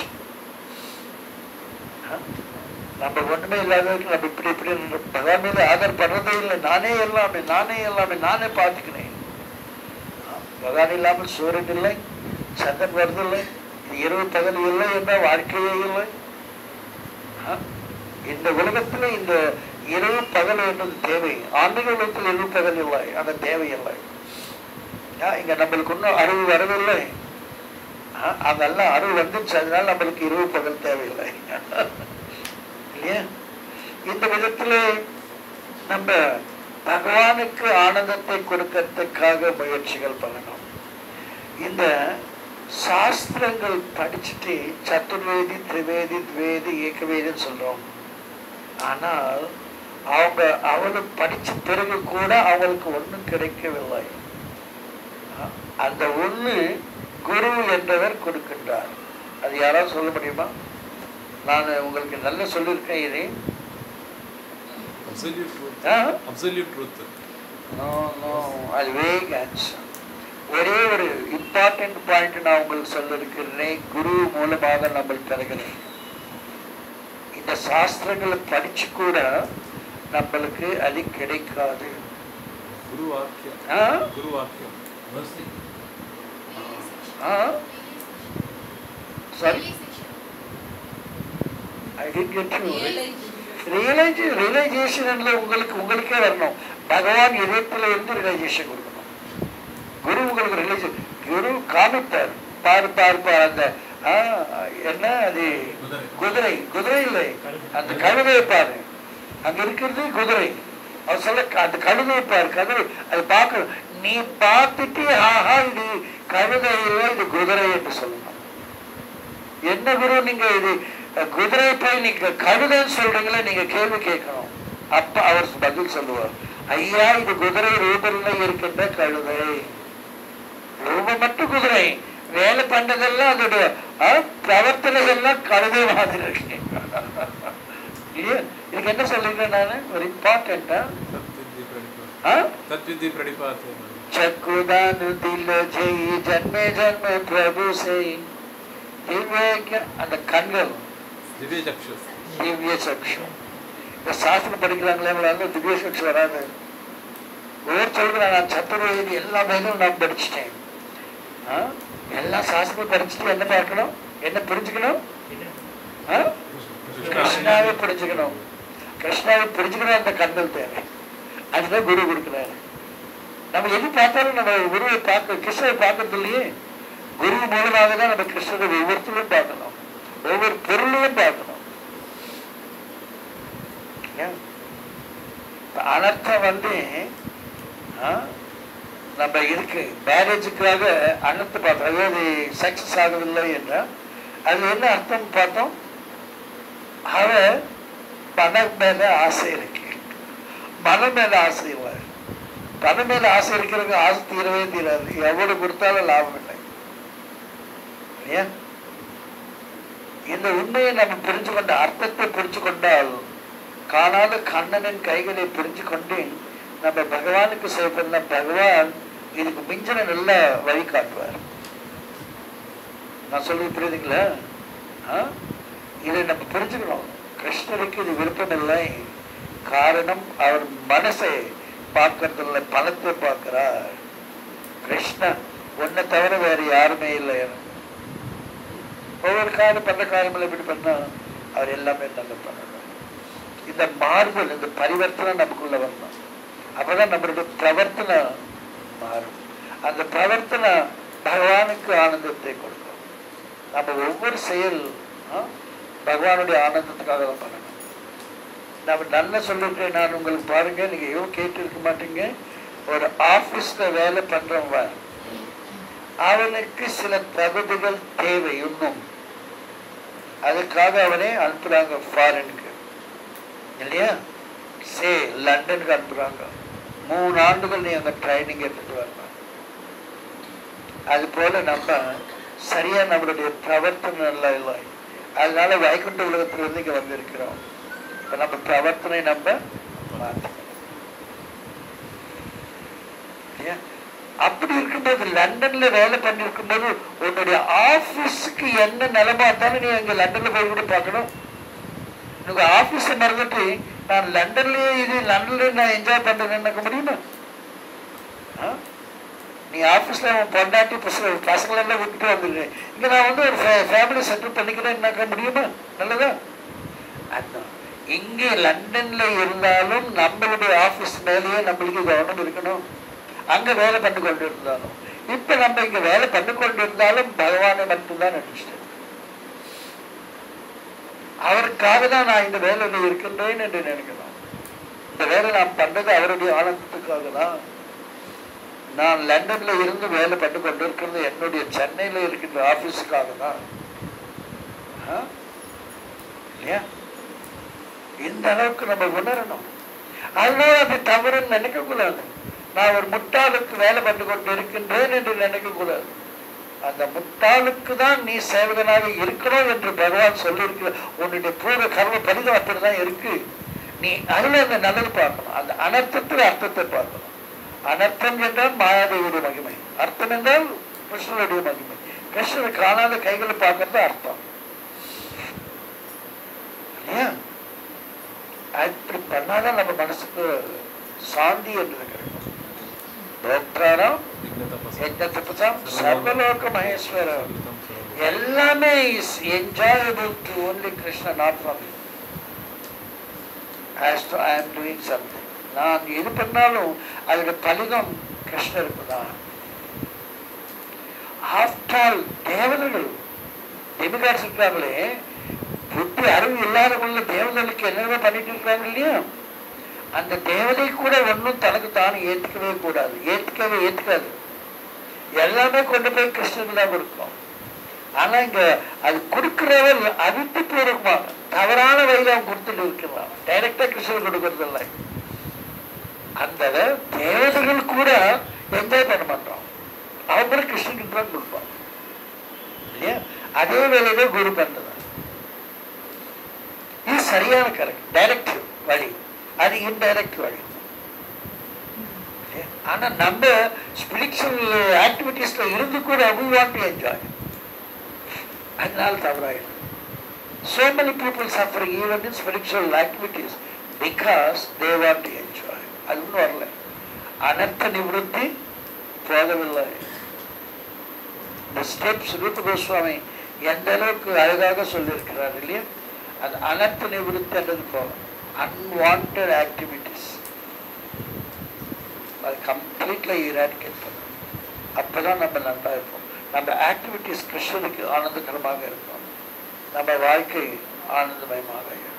நம்ம ஒண்ணுமே இல்லாததுக்கு நம்ம இப்படி இப்படி பகவான் மீது ஆதர் படுறதே இல்லை நானே எல்லாமே நானே எல்லாமே நானே பார்த்துக்கிறேன் அஹ், பகவான் இல்லாமல் சூரியன் இல்லை சந்திரன் வருதில்லை இது இரவு பகல் இல்லை என்ற வாழ்க்கையே இல்லை அஹ், இந்த உலகத்துல இந்த இரவு பகல் என்பது தேவை ஆன்மீக உலகத்தில் இரவு பகல் இல்லை அந்த தேவை இல்லை அஹ், இங்க நம்மளுக்கு இன்னும் அறிவு வரவில்லை அஹ், அதெல்லாம் அறிவு வந்துச்சு அதனால நம்மளுக்கு இரவு பகல் தேவையில்லை இல்லையா இந்த விதத்துல நம்ம பகவானுக்கு ஆனந்தத்தை கொடுக்கறதுக்காக முயற்சிகள் பண்ணணும் இந்த சாஸ்திரங்கள் படிச்சுட்டு சத்துர்வேதி திரிவேதி துவேதி ஏகவேதின்னு சொல்றோம் ஆனால் அவங்க அவளை படிச்ச பிறகு கூட அவங்களுக்கு ஒண்ணும் கிடைக்கவில்லை அஹ் அந்த ஒண்ணு குரு என்றவர் கொடுக்கின்றார் அது யாராவது சொல்ல முடியுமா நான் உங்களுக்கு நல்ல சொல்லியிருக்கேன் இது அப்சல்யூட் ட்ரூத் ஆ? அப்சல்யூட் ட்ரூத் நோ நோ அது வேக் ஆன்சர் ஒரே ஒரு இம்பார்ட்டன்ட் பாயிண்ட் நான் உங்களுக்கு சொல்லிருக்கிறேன் குரு மூலமாக நம்மளுக்கு தருகிறேன் இந்த சாஸ்திரங்களை படிச்சு கூட நம்மளுக்கு அது கிடைக்காது குரு வாக்கியம் ஆ? குரு வாக்கியம் ஆ? Sorry? I didn't get you. Realise realisation உங்களுக்கு உங்களுக்கே வரணும் பகவான் இதயத்துல இருந்து ரியலைசேஷன் கொடுக்கணும் குரு உங்களுக்கு ரியலைசேஷன் குரு காமிப்பார் பாரு பாரு பாரு அந்த ஆ, என்ன அது குதிரை குதிரை இல்லை அந்த கழுதையை பாரு அங்க இருக்கிறது குதிரை அவர் சொல்ல அந்த கழுதையை பாரு கழுதை அது பார்க்கணும் நீ பார்த்துட்டு ஆஹா இது கழுதை இல்லை இது குதிரை என்று சொல்லணும் என்ன குரு நீங்க இது அஹ், குதிரை போய் நீங்க கழுதைன்னு சொல்றீங்களே நீங்க கேள்வி கேட்கணும் அப்ப அவர் பதில் சொல்லுவார் ஐயா இது குதிரை ரூபத்தில் இருக்கின்ற கழுதை ரூபம் மட்டும் குதிரை வேலை பண்ணதெல்லாம் அதோட அஹ், பிரவர்த்தனைகள்லாம் கழுதை மாதிரி இருக்கு இல்லையா இதுக்கு என்ன சொல்றீங்க நானு ஒரு இம்பார்ட்டண்டா தத்வித்தி பிரணிபாத் ஆ தத்வித்தி பிரணிபாத் चकुदान दिल जई जन्मे जन्मे प्रभु से திவ்ய அந்த கண்கள் திவ்ய சக்ஷு திவ்ய சக்ஷு இந்த சாஸ்திரம் படிக்கிறாங்களே அவங்களால திவ்ய சக்ஷு வராது ஒவ்வொரு சொல்கிறேன் நான் சத்துர்வேதி எல்லா வேலையும் நான் படிச்சுட்டேன் ஆ? எல்லா சாஸ்திரம் படிச்சுட்டு என்ன பார்க்கணும் என்ன புரிஞ்சுக்கணும் ஆ? கிருஷ்ணாவை புரிஞ்சுக்கணும் கிருஷ்ணாவை புரிஞ்சுக்கணும் அந்த கண்கள் தேவை அதுதான் குரு கொடுக்குறாரு நம்ம எது பார்த்தாலும் நம்ம குருவை பார்க்க கிருஷ்ணரை பார்க்கறது இல்லையே குரு மூலமாக தான் நம்ம கிருஷ்ணரை ஒவ்வொருத்தரும் பார்க்கணும் ஒவ்வொரு பொருளையும் பார்க்கணும் ஏன்? இப்ப அனர்த்தம் வந்து ஆ, நம்ம இருக்கு மேரேஜுக்காக அனர்த்தம் பார்த்தோம் அதாவது சக்சஸ் ஆகவில்லை என்றால் அது என்ன அர்த்தம் பார்த்தோம் அவன் பணம் மேல ஆசை இருக்கு மனம் மேல ஆசை இல்லை பணம் மேல ஆசை இருக்கிறவங்க ஆசை தீரவே தீராது எவ்வளவு கொடுத்தாலும் லாபம் இல்லை இல்லையா இந்த உண்மையை நம்ம புரிஞ்சு கொண்ட அர்த்தத்தை புரிஞ்சு கொண்டால் காணாத கண்ணனின் கைகளை புரிஞ்சு கொண்டு நம்ம பகவானுக்கு செய்யப்படுற பகவான் இதுக்கு மிஞ்சின நல்ல வழி காட்டுவார் நான் சொல்றது புரியுதுங்களா ஆ? இதை நம்ம புரிஞ்சுக்கணும் கிருஷ்ணருக்கு இது விருப்பம் இல்லை காரணம் அவர் மனசை பார்க்கறதில்ல பணத்தை பார்க்கிறார் கிருஷ்ணன் உன்னை தவிர வேற யாருமே இல்லை ஒவ்வொரு காலம் பண்ற காரியங்கள் எப்படி பண்ணா அவர் எல்லாமே நல்லா பண்ணணும் இந்த மாறுதல் இந்த பரிவர்த்தனை நமக்குள்ள வரணும் அப்பதான் நம்மளுடைய பிரவர்த்தனை மாறும் அந்த பிரவர்த்தனை பகவானுக்கு ஆனந்தத்தை கொடுக்கும் நம்ம ஒவ்வொரு செயல் ஆ, பகவானுடைய ஆனந்தத்துக்காக தான் பண்ணணும் நம்ம நல்லா சொல்லிருக்கேன் நான் உங்களுக்கு பாருங்க நீங்க எவ்வளோ கேட்டு இருக்க மாட்டீங்க ஒரு ஆபீஸ்ல வேலை பண்றவன் அவனுக்கு சில தகுதிகள் தேவை இன்னும் அதுக்காக அவனை அனுப்புறாங்க ஃபாரினுக்கு இல்லையா சே லண்டனுக்கு அனுப்புறாங்க மூணு ஆண்டுகள் நீ அங்க ட்ரைனிங் எடுத்துட்டு வரணும் அது போல நம்ம சரியா நம்மளுடைய பிரவர்த்தனை நல்லா இல்லை அதனால வைகுண்ட உலகத்துல இருந்து இங்க வந்திருக்கிறோம் இப்ப நம்ம பிரவர்த்தனை நம்ம மாத்தணும் இல்லையா? அப்படி இருக்கும்போது லண்டன்ல வேலை பண்ணிருக்கும் போது உன்னுடைய ஆபீஸுக்கு என்ன நிலைமா இருந்தாலும் நீ அங்க லண்டன்ல போய் கூட பார்க்கணும் உங்க ஆபீஸை மறந்துட்டு நான் லண்டன்லயே இது லண்டன்ல நான் என்ஜாய் பண்றேன்னு நினைக்க முடியுமா ஆ? நீ ஆபீஸ்ல உன் பொண்டாட்டி பசங்க பசங்களை எல்லாம் விட்டுட்டு வந்துடுறேன் இங்க நான் வந்து ஒரு ஃபேமிலி செட்டில் பண்ணிக்கிறேன்னாக்க முடியுமா நல்லதா அதான் இங்கே லண்டன்ல இருந்தாலும் நம்மளுடைய ஆபீஸ் மேலேயே நம்மளுக்கு கவனம் இருக்கணும் அங்க வேலை பண்ணி கொண்டு இருந்தாலும் இப்ப நம்ம இங்க வேலை பண்ணி கொண்டு இருந்தாலும் பகவானை மட்டும்தான் நினைச்சிட்டேன் அவருக்காக தான் நான் இந்த வேலையில இருக்கின்றேன் என்று நினைக்கணும் இந்த வேலை நான் பண்றது அவருடைய ஆனந்தத்துக்காக தான் நான் லண்டன்ல இருந்து வேலை பண்ணி கொண்டு இருக்கிறது என்னுடைய சென்னையில இருக்கின்ற ஆபீஸுக்காக தான் ஆ? இல்லையா இந்த அளவுக்கு நம்ம உணரணும் அதனால அது தவறுன்னு நினைக்க கூடாது நான் ஒரு முட்டாளுக்கு வேலை பண்ணி கொண்டு இருக்கின்றேன் என்று நினைக்க கூடாது அந்த முட்டாளுக்கு தான் நீ சேவகனாக இருக்கணும் என்று பகவான் சொல்லியிருக்கிற உன்னுடைய பூர்வ கர்ம பரிதம் அப்படிதான் இருக்கு நீ அதுல அந்த நல்லது பார்க்கணும் அந்த அனர்த்தத்துல அர்த்தத்தை பார்க்கணும் அனர்த்தம் என்றால் மாயாதேவியுடைய மகிமை அர்த்தம் என்றால் கிருஷ்ணனுடைய மகிமை கிருஷ்ணனை காணாத கைகளை பார்க்கறது அர்த்தம் இல்லையா அப்படி பண்ணாதான் நம்ம மனசுக்கு சாந்தி என்று கிடைக்கும் டாக்டராம் யஜ்ஞதபசாம் சர்வலோக மகேஸ்வரம் எல்லாமே is enjoyable to only Krishna not for me as to I am doing something நான் எது பண்ணாலும் அதோட பலிதம் கிருஷ்ணருக்கு தான் ஆஃப்டர் ஆல் தேவதைகள் டெமிகாட்ஸ் இருக்காங்களே புத்தி அறிவு இல்லாதவங்கள தேவதைகளுக்கு என்னென்ன பண்ணிட்டு இருக்காங்க இல்லையா அந்த தேவதை கூட ஒன்றும் தனக்கு தானே ஏற்றுக்கவே கூடாது ஏற்றுக்கவே ஏற்றுக்காது எல்லாமே கொண்டு போய் கிருஷ்ணனுக்கு தான் கொடுக்கும் ஆனா இங்க அது கொடுக்கிறவர் அவிட்டுப்பூர்வமாக தவறான வழியில அவன் கொடுத்துட்டு இருக்கிறான் டைரக்டா கிருஷ்ணன் கொடுக்கறது இல்லை அந்த தேவதைகள் கூட என்ஜாய் பண்ண மாட்டான் அவங்களும் கிருஷ்ணனுக்கு தான் கொடுப்பான் இல்லையா அதே வேலையில குரு பண்றது இது சரியான கரெக்ட் டைரக்ட் வழி அது இன்டைரக்ட் வழி ஆனா நம்ம ஸ்பிரிச்சுவல் ஆக்டிவிட்டீஸ்ல இருந்து கூட we want to enjoy அதனால தவறாயிடும் so many people suffering even in spiritual activities because they want to enjoy அது ஒன்றும் வரல அனர்த்த நிவൃத்தி போகவில்லை இந்த ஸ்டெப்ஸ் ரூப கோஸ்வாமி எந்த அளவுக்கு அழகாக சொல்லியிருக்கிறார் இல்லையா அது அனர்த்த நிவൃத்தி என்றது போகும் அன்வான்ட் ஆக்டிவிட்டிஸ் அது கம்ப்ளீட்ல இராடிகேட் பண்ணும் அப்பதான் நம்ம நல்லா இருப்போம் நம்ம ஆக்டிவிட்டிஸ் கிருஷ்ணனுக்கு ஆனந்தகரமாக இருக்கும் நம்ம வாழ்க்கை ஆனந்தமயமாக இருக்கும்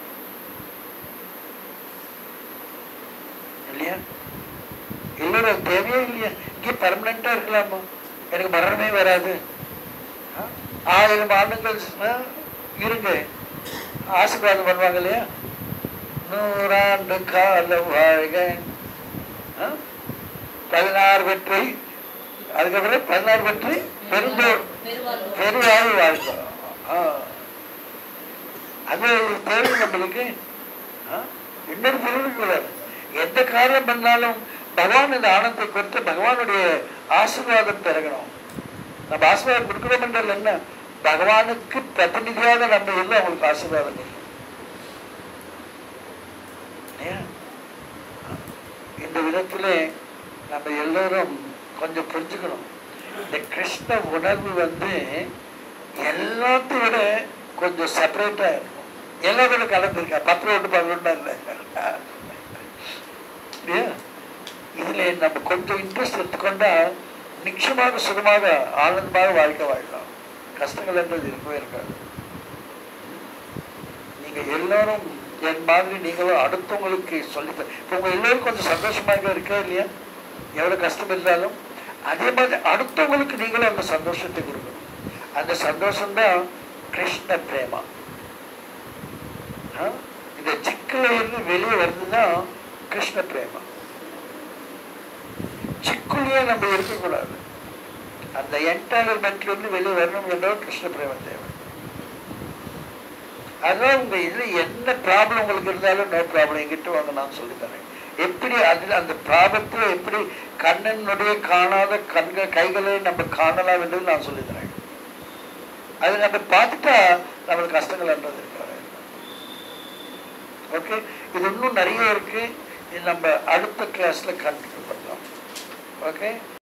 இல்லையா இல்லையா தேவையே இல்லையா இங்கே பர்மனண்டா இருக்கலாமா எனக்கு மரணமே வராது ஆ? ஆயிரம் ஆண்டுகள் ஆ, இருங்க ஆ? ஆசீர்வாதம் பண்ணுவாங்க இல்லையா நூறாண்டு காலம் வாழ்க ஆ? பதினாறு வெற்றி அதுக்கப்புறம் பதினாறு வெற்றி பெருந்தோர் பெருவாழ்வு பெருவாழ்வு வாழ்க்கை ஆ. அது ஒரு தேவை நம்மளுக்கு ஆ? இன்னொரு பொருளுக்கு கூடாது எந்த காரியம் பண்ணாலும் பகவான் இந்த ஆனந்தத்தை கொடுத்து பகவானுடைய ஆசீர்வாதம் பெறணும் நம்ம ஆசீர்வாதம் கொடுக்கிறோம் என்றால் என்ன பகவானுக்கு பிரதிநிதியாக நம்ம இல்லை அவங்களுக்கு ஆசீர்வாதம் கொடுக்கணும். இல்லையா? இந்த விதத்திலே நம்ம எல்லோரும் கொஞ்சம் புரிஞ்சுக்கணும் இந்த கிருஷ்ண உணர்வு வந்து எல்லாத்தையும் விட கொஞ்சம் செப்பரேட்டா இருக்கும் எல்லாரோட கலந்துருக்கா பத்து ரோட்டு பதினொன்றா இல்லை இல்லையா? இதுல நம்ம கொஞ்சம் இன்ட்ரெஸ்ட் எடுத்துக்கொண்டா நிச்சயமாக சுகமாக ஆனந்தமாக வாழ்க்கை வாழலாம் கஷ்டங்கள் என்றது இருக்கவே இருக்காது நீங்க எல்லாரும் என் மாதிரி நீங்களும் அடுத்தவங்களுக்கு சொல்லி இப்போ உங்க எல்லாரும் கொஞ்சம் சந்தோஷமாக இருக்கா இல்லையா எவ்வளவு கஷ்டம் இருந்தாலும் அதே மாதிரி அடுத்தவங்களுக்கு நீங்களும் அந்த சந்தோஷத்தை கொடுக்கணும் அந்த சந்தோஷம்தான் கிருஷ்ண பிரேமா ஆ? இந்த சிக்கல இருந்து வெளியே வருதுன்னா கிருஷ்ண பிரேமா சிக்குள்ளேயே நம்ம இருக்கக்கூடாது அந்த என்டையர்மெண்ட்ல இருந்து வெளியே வரணும் என்றால் கிருஷ்ண பிரேமம் தேவை அதனால உங்க இதுல என்ன ப்ராப்ளம் உங்களுக்கு இருந்தாலும் நோ ப்ராப்ளம் எங்கிட்ட வாங்க நான் சொல்லி தரேன் எப்படி அதுல அந்த ப்ராபத்துல எப்படி கண்ணனுடைய காணாத கண்கள் கைகளை நம்ம காணலாம் என்று நான் சொல்லி தரேன் அது நம்ம பார்த்துட்டா நம்மளுக்கு கஷ்டங்கள் என்றது இருக்காது ஓகே இது இன்னும் நிறைய இருக்கு இது நம்ம அடுத்த கிளாஸ்ல கண்டினியூ பண்ணலாம் ஓகே